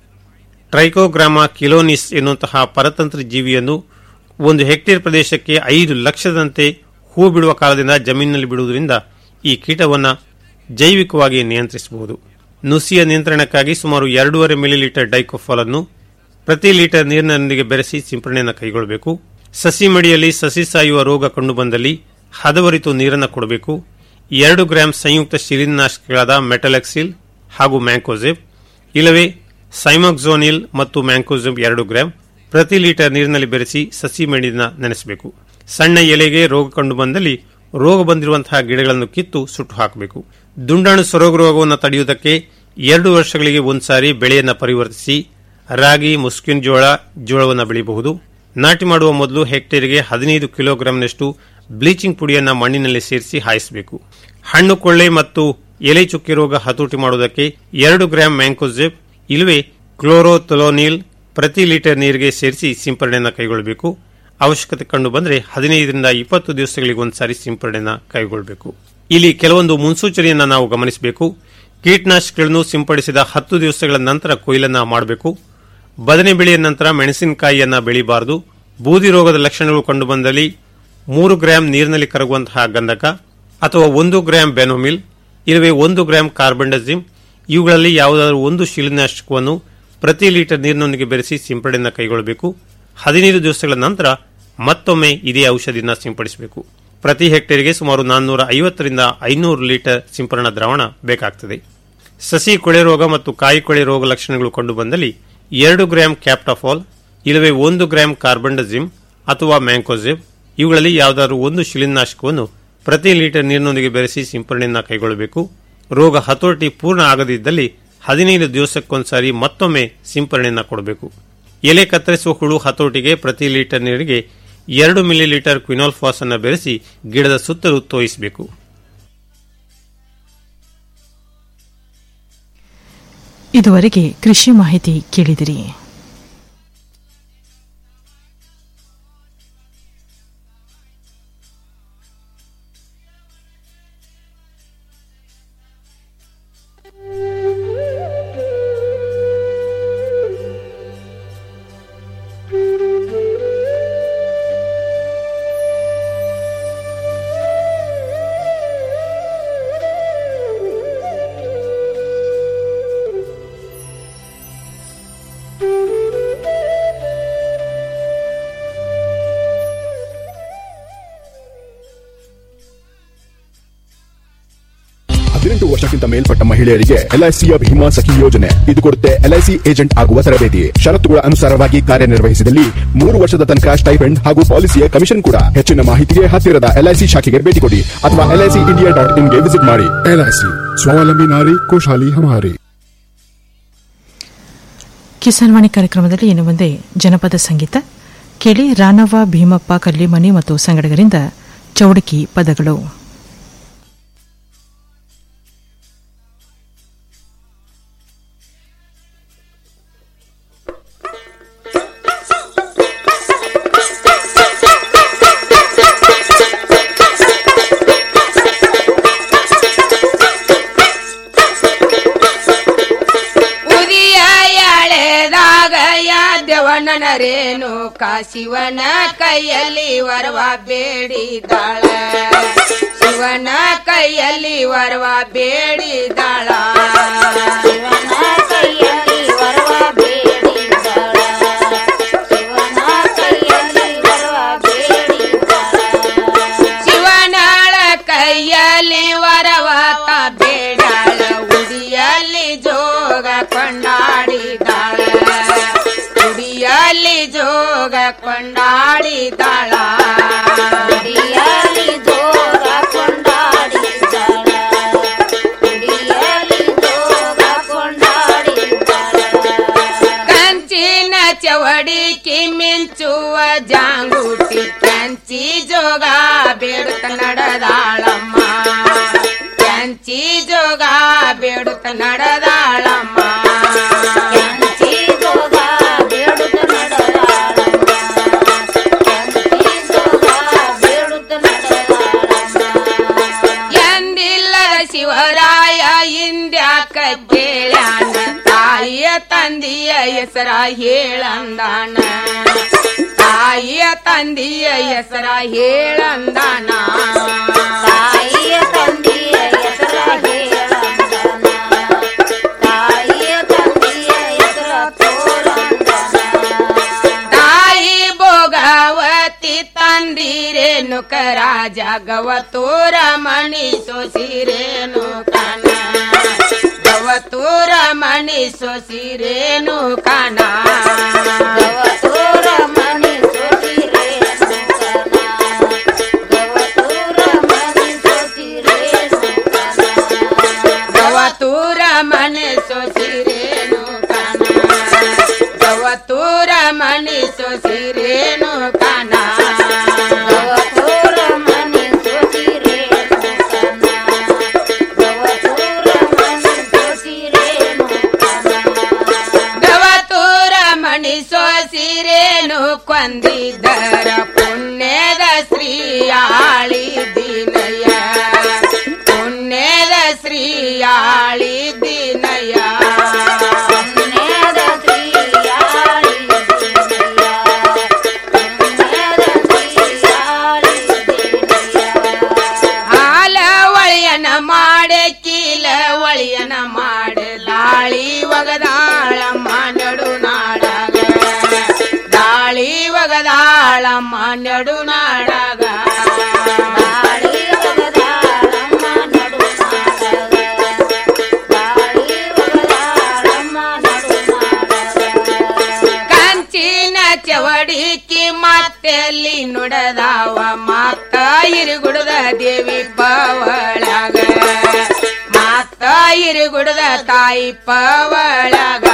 ಟ್ರೈಕೋಗ್ರಾಮ ಕಿಲೋನಿಸ್ ಎನ್ನುವಂತಹ ಪರತಂತ್ರ ಜೀವಿಯನ್ನು ಒಂದು ಹೆಕ್ಟೇರ್ ಪ್ರದೇಶಕ್ಕೆ ಐದು ಲಕ್ಷದಂತೆ ಹೂ ಬಿಡುವ ಕಾಲದಿಂದ ಜಮೀನಿನಲ್ಲಿ ಬಿಡುವುದರಿಂದ ಈ ಕೀಟವನ್ನು ಜೈವಿಕವಾಗಿ ನಿಯಂತ್ರಿಸಬಹುದು ನುಸಿಯ ನಿಯಂತ್ರಣಕ್ಕಾಗಿ ಸುಮಾರು ಎರಡೂವರೆ ಮಿಲಿಲೀಟರ್ ಡೈಕೋಫಾಲ್ ಅನ್ನು ಪ್ರತಿ ಲೀಟರ್ ನೀರಿನೊಂದಿಗೆ ಬೆರೆಸಿ ಸಿಂಪಡಣೆಯನ್ನು ಕೈಗೊಳ್ಳಬೇಕು ಸಸಿ ಮಡಿಯಲ್ಲಿ ಸಸಿ ಸಾಯುವ ರೋಗ ಕಂಡುಬಂದಲ್ಲಿ ಹದವರಿತು ನೀರನ್ನು ಕೊಡಬೇಕು ಎರಡು ಗ್ರಾಂ ಸಂಯುಕ್ತ ಶಿಲೀನಾಶಕಗಳಾದ ಮೆಟಲೆಕ್ಸಿಲ್ ಹಾಗೂ ಮ್ಯಾಂಕೋಸೆಬ್ ಇಲ್ಲವೇ ಸೈಮೋಕ್ಸೋನಿಲ್ ಮತ್ತು ಮ್ಯಾಂಕೋಸೆಬ್ ಎರಡು ಗ್ರಾಂ ಪ್ರತಿ ಲೀಟರ್ ನೀರಿನಲ್ಲಿ ಬೆರೆಸಿ ಸಸಿ ಮಡಿನ ನೆನೆಸಬೇಕು ಸಣ್ಣ ಎಲೆಗೆ ರೋಗ ಕಂಡುಬಂದಲ್ಲಿ ರೋಗ ಬಂದಿರುವಂತಹ ಗಿಡಗಳನ್ನು ಕಿತ್ತು ಸುಟ್ಟು ಹಾಕಬೇಕು ದುಂಡಾಣು ಸೊರಗು ರೋಗವನ್ನು ತಡೆಯುವುದಕ್ಕೆ ಎರಡು ವರ್ಷಗಳಿಗೆ ಒಂದ್ಸಾರಿ ಬೆಳೆಯನ್ನು ಪರಿವರ್ತಿಸಿ ರಾಗಿ ಮುಸ್ಕಿನ್ ಜೋಳ ಜೋಳವನ್ನು ಬೆಳೆಯಬಹುದು ನಾಟಿ ಮಾಡುವ ಮೊದಲು ಹೆಕ್ಟೇರ್ಗೆ ಹದಿನೈದು ಕಿಲೋಗ್ರಾಂನಷ್ಟು ಬ್ಲೀಚಿಂಗ್ ಪುಡಿಯನ್ನು ಮಣ್ಣಿನಲ್ಲಿ ಸೇರಿಸಿ ಹಾಯಿಸಬೇಕು ಹಣ್ಣು ಕೊಳ್ಳೆ ಮತ್ತು ಎಲೆ ಚುಕ್ಕಿ ರೋಗ ಹತೋಟಿ ಮಾಡುವುದಕ್ಕೆ ಎರಡು ಗ್ರಾಂ ಮ್ಯಾಂಕೋಸೆಬ್ ಇಲ್ಲವೇ ಕ್ಲೋರೋಥೊಲೋನಿಲ್ ಪ್ರತಿ ಲೀಟರ್ ನೀರಿಗೆ ಸೇರಿಸಿ ಸಿಂಪಡಣೆಯನ್ನು ಕೈಗೊಳ್ಳಬೇಕು ಅವಶ್ಯಕತೆ ಕಂಡು ಬಂದರೆ ಹದಿನೈದರಿಂದ ಇಪ್ಪತ್ತು ದಿವಸಗಳಿಗೆ ಒಂದ್ಸಾರಿ ಸಿಂಪಡಣೆಯನ್ನು ಕೈಗೊಳ್ಳಬೇಕು ಇಲ್ಲಿ ಕೆಲವೊಂದು ಮುನ್ಸೂಚನೆಯನ್ನು ನಾವು ಗಮನಿಸಬೇಕು ಕೀಟನಾಶಕಗಳನ್ನು ಸಿಂಪಡಿಸಿದ ಹತ್ತು ದಿವಸಗಳ ನಂತರ ಕೊಯ್ಲನ್ನ ಮಾಡಬೇಕು ಬದನೆ ಬೆಳೆಯ ನಂತರ ಮೆಣಸಿನಕಾಯಿಯನ್ನ ಬೆಳೆಯಬಾರದು ಬೂದಿ ರೋಗದ ಲಕ್ಷಣಗಳು ಕಂಡುಬಂದಲ್ಲಿ ಮೂರು ಗ್ರಾಂ ನೀರಿನಲ್ಲಿ ಕರಗುವಂತಹ ಗಂಧಕ ಅಥವಾ ಒಂದು ಗ್ರಾಂ ಬೆನೋಮಿಲ್ ಇಲ್ಲವೇ ಒಂದು ಗ್ರಾಂ ಕಾರ್ಬಂಡಜಿಮ್ ಇವುಗಳಲ್ಲಿ ಯಾವುದಾದರೂ ಒಂದು ಶಿಲೀನಾಶಕವನ್ನು ಪ್ರತಿ ಲೀಟರ್ ನೀರಿನೊಂದಿಗೆ ಬೆರೆಸಿ ಸಿಂಪಡಣೆಯನ್ನು ಕೈಗೊಳ್ಳಬೇಕು ಹದಿನೈದು ದಿವಸಗಳ ನಂತರ ಮತ್ತೊಮ್ಮೆ ಇದೇ ಔಷಧಿನ ಸಿಂಪಡಿಸಬೇಕು ಪ್ರತಿ ಹೆಕ್ಟೇರ್ಗೆ ಸುಮಾರು ನಾನ್ನೂರ ಐವತ್ತರಿಂದ ಐನೂರು ಲೀಟರ್ ಸಿಂಪರಣಾ ದ್ರಾವಣ ಬೇಕಾಗುತ್ತದೆ ಸಸಿ ಕೊಳೆ ರೋಗ ಮತ್ತು ಕಾಯಿ ಕೊಳೆ ರೋಗ ಲಕ್ಷಣಗಳು ಕಂಡುಬಂದಲ್ಲಿ ಎರಡು ಗ್ರಾಂ ಕ್ಯಾಪ್ಟಾಫಾಲ್ ಇಲ್ಲವೇ ಒಂದು ಗ್ರಾಂ ಕಾರ್ಬಂಡಜಿಮ್ ಅಥವಾ ಮ್ಯಾಂಕೋಸೆಬ್ ಇವುಗಳಲ್ಲಿ ಯಾವುದಾದರೂ ಒಂದು ಶಿಲೀನಾಶಕವನ್ನು ಪ್ರತಿ ಲೀಟರ್ ನೀರಿನೊಂದಿಗೆ ಬೆರೆಸಿ ಸಿಂಪರಣೆಯನ್ನು ಕೈಗೊಳ್ಳಬೇಕು ರೋಗ ಹತೋಟಿ ಪೂರ್ಣ ಆಗದಿದ್ದಲ್ಲಿ ಹದಿನೈದು ದಿವಸಕ್ಕೊಂದ್ಸಾರಿ ಮತ್ತೊಮ್ಮೆ ಸಿಂಪರಣೆಯನ್ನು ಕೊಡಬೇಕು ಎಲೆ ಕತ್ತರಿಸುವ ಹುಳು ಹತೋಟಿಗೆ ಪ್ರತಿ ಲೀಟರ್ ನೀರಿಗೆ ಎರಡು ಮಿಲಿ ಲೀಟರ್ ಕ್ವಿನಾಲ್ಫಾಸ್ ಅನ್ನು ಬೆರೆಸಿ ಗಿಡದ ಸುತ್ತಲೂ ತೋಯಿಸಬೇಕು ಇದುವರೆಗೆ ಕೃಷಿ ಮಾಹಿತಿ ಕೇಳಿದಿರಿ ಹದಿನೆಂಟು ವರ್ಷಕ್ಕಿಂತ ಮೇಲ್ಪಟ್ಟ ಮಹಿಳೆಯರಿಗೆ ಎಲ್ಐಸಿಯ ಭೀಮಾ ಸಖಿ ಯೋಜನೆ ಇದು ಕೊಡುತ್ತೆ ಎಲ್ಐಸಿ ಏಜೆಂಟ್ ಆಗುವ ತರಬೇತಿ ಷರತ್ತುಗಳ ಅನುಸಾರವಾಗಿ ಕಾರ್ಯನಿರ್ವಹಿಸಿದಲ್ಲಿ ಮೂರು ವರ್ಷದ ತನಕ ಸ್ಟೈಪೆಂಡ್ ಹಾಗೂ ಪಾಲಿಸಿಯ ಕಮಿಷನ್ ಕೂಡ ಹೆಚ್ಚಿನ ಮಾಹಿತಿಗೆ ಹತ್ತಿರದ ಎಲ್ಐಸಿ ಶಾಖೆಗೆ ಭೇಟಿ ಕೊಡಿ ಅಥವಾ ಎಲ್ಐಸಿ ಇಂಡಿಯಾ ಡಾಟ್ ಇನ್ಗೆ ವಿಸಿಟ್ ಮಾಡಿ ಎಲ್ಐಸಿ ಸ್ವಾವಲಂಬಿ ನಾರಿ ಖುಷಹಾಲಿ ಹಮಾರಿ ಕಿಸಾನ್ ವಾಣಿ ಕಾರ್ಯಕ್ರಮದಲ್ಲಿ ಇನ್ನು ಮುಂದೆ ಜನಪದ ಸಂಗೀತ ಕೇಳಿ ರಾನವ್ವ ಭೀಮಪ್ಪ ಕಲ್ಲಿಮನಿ ಮತ್ತು ಸಂಗಡಗರಿಂದ ಚೌಡಕಿ ಪದಗಳು ಉದಿಯ ಎಳೆದಾಗ ಯಾದವಣ್ಣನ ರೇಣು ಶಿವನ ಕೈಯಲ್ಲಿ ವರವ ಬೇಡಿದಾಳ ಶಿವನ ಕೈಯಲ್ಲಿ ವರವ ಬೇಡಿದಾಳ ಶಿವನ ಕೈಯಲ್ಲಿ ವರವ ಬೇಡಿದಾಳ ಶಿವನ ಕೈಯಲ್ಲಿ ವರವ ಬೇಡಿದಾಳ ಬೇಡುತ್ತ ನಡೆದಾಳಮ್ಮ ಕೆಂಚಿ ಜೋಗ ಬೇಡುತ್ತ ನಡೆದಾಳಮ್ಮ ಕೆಂಚಿ ಜೋಗ ಬೇಡುತ್ತ ನಡೆದಾಳಮ್ಮ ಕೆಂಚಿ ಜೋಗ ಬೇಡುತ್ತ ಎಂದಿಲ್ಲದ ಶಿವರಾಯ ಇಂದ್ಯಾಕ ಕೇಳ್ಯಾನ ತಾಯಿಯ ತಂದೆಯ ಹೆಸರ ಹೇಳಂದಾನ ತಾಯಿಯ ತಂದೆಯ ಹೆಸರ ಹೇಳಂದಾನ ತಾಯಿಯ ತಂದೆಯ ಹೆಸರ ಹೇಳಂದಾನ ತಾಯಿಯ ತಂದೆಯ ಹೆಸರ ತಾಯಿ ಭೋಗವತಿ ತಂದಿರೇನು ಕರಾಜ ಗವತೂರ ಮಣಿ ಸೊಸಿರೇನು ಕಣ ಗವತೂರ ಮಣಿ ಸೊಸಿರೇನು ಕಣ ಗವತೂರ ಮಣಿ ಸೊಸಿರೇನು ಕಣ ಗವತೂರ ಮಣಿ ಸೊಸಿರೇನು ಗವತೂರ ಮಣಿ ಸೊಸಿರೇನು ಕಣ ಗವತೂರ ಮಣಿ ಸೊಸಿರೇನು ಕಣ ಗವತೂರ ಮಣಿ ಸೊಸಿರೇನು ಕಣ ಗವತೂರ ಮಣಿ ಸೊಸಿರೇನು ಗವತೂರ ಮಣಿ ಸೊಸಿರೇನು ಕೊಂದಿದ್ದರ ಪುಣ್ಯದ ಶ್ರೀಯಾಳಿ ದಿನಯ ಪುಣ್ಯದ ಶ್ರೀಯಾಳಿ ದಿನಯ ಪುಣ್ಯದ ಶ್ರೀಯಾಳಿ ಹಾಲ ಒಳಿಯನ ಮಾಡೆ ಕೀಲ ಒಳಿಯನ ಮಾಡೆ ದಾಳಿ ಒಗದಾಳಮ್ಮ ನಡು ನಾಡಾಗ ದಾಳಿ ಒಗದಾಳಮ್ಮ ನಡು ನಾಡಾಗ ದಾಳಿ ಒಗದಾಳಮ್ಮ ನಡು ಕಂಚಿನ ಚವಡಿಕಿ ಮತ್ತೆಲ್ಲಿ ನುಡದಾವ ಮಾತ ಇರುಗುಡದ ದೇವಿ ಪವಳಗ ಮಾತ ಇರುಗುಡದ ತಾಯಿ ಪವಳಗ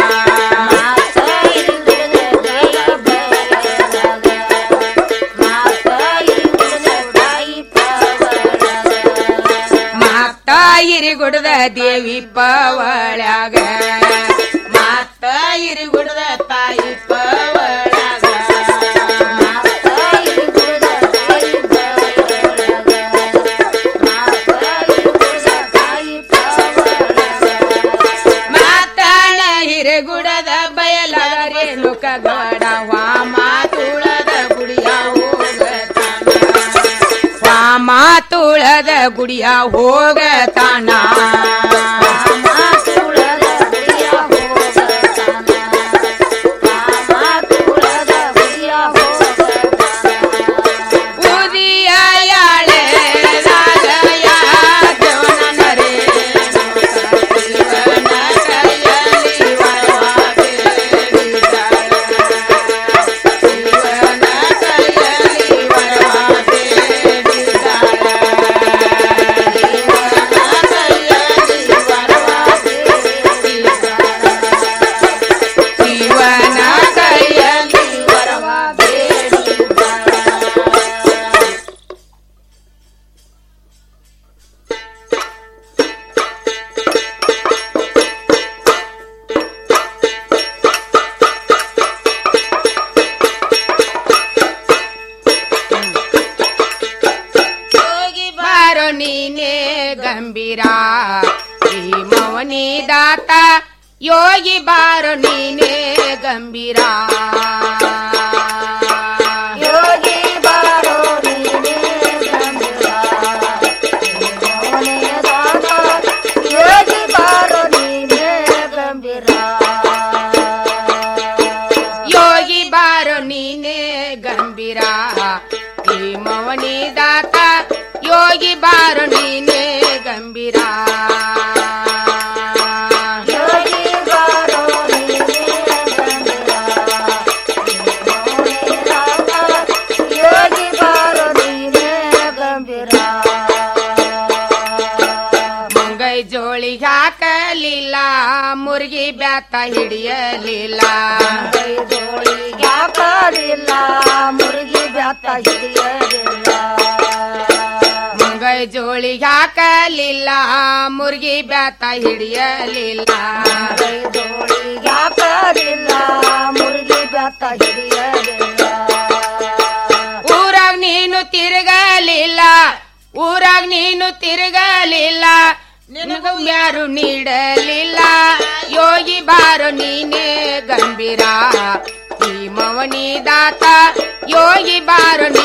ಮಾತ ಇರುಗುಡದ ದೇವಿ ಪವಳಗ ಮಾತ ಇರುಗುಡದ ತಾಯಿ ಪವಳಗ ಮಾತಾಳ ಹಿರಗುಡದ ಬಯಲಗರೆ ಲುಕಗಡ ವಾಮಾತುಳದ ಗುಡಿಯ ಹೋಗತಾನ ವಾಮಾತುಳದ ಗುಡಿಯ ಹೋಗತಾನ ಉದಿಯ ಯಾಳೆ ರಾಗಯ ದೇವನರೆ ಶಿವನ ಕೈಯಲ್ಲಿ ವರವ ಬೇಡಿ ಹೋಗಿ ಬಾರೋ ನೀನೇ ಗಂಭೀರ ಈ ಮವನಿ ದಾತ ಯೋಗಿ ಬಾರೋ ನೀನೇ ಗಂಭೀರ ಯೋಗಿ ಬಾರೋ ನೀನೇ ಯೋಗಿ ಬಾರೋ ನೀನೇ ಗಂಭೀರ ಯೋಗಿ ಬಾರೋ ನೀನೇ ಗಂಭೀರ ಈ ಮವನಿ ದಾತ ಯೋಗಿ ಬಾರೋ ನೀನೇ ಗಂಭೀರ ಯೋಗಿ ಬಾರೋ ನೀನೇ ಯೋಗಿ ಬಾರೋ ನೀನೇ ಗಂಭೀರ ಮುಂಗೈ ಜೋಳಿ ಹಾಕಲಿಲ್ಲ ಮುರುಗಿ ಬ್ಯಾತ ಹಿಡಿಯಲಿಲ್ಲ ಜೋಳಿಗೆ ಹಾಕಲಿಲ್ಲ ಮುರುಗಿ ಬ್ಯಾತ ಹಿಡಿಯಲಿಲ್ಲ ಮುಂಗೈ ಜೋಳಿಗೆ ಹಾಕಲಿಲ್ಲ ಮುರ್ಗಿ ಬ್ಯಾತ ಹಿಡಿಯಲಿಲ್ಲ ಜೋಳಿಗೆ ಹಾಕಲಿಲ್ಲ ಮುರುಗಿ ಬ್ಯಾತ ಹಿಡಿಯಲಿಲ್ಲ ಊರಾಗ ನೀನು ತಿರುಗಲಿಲ್ಲ ಊರಾಗ ನೀನು ತಿರುಗಲಿಲ್ಲ ನಿನಗ ಯಾರು ನೀಡಲಿಲ್ಲ ಯೋಗಿ ಬಾರೋ ನೀನೇ ಗಂಭೀರ ಈ ಮವನಿ ದಾತ ಯೋಗಿ ಬಾರೋ ನೀ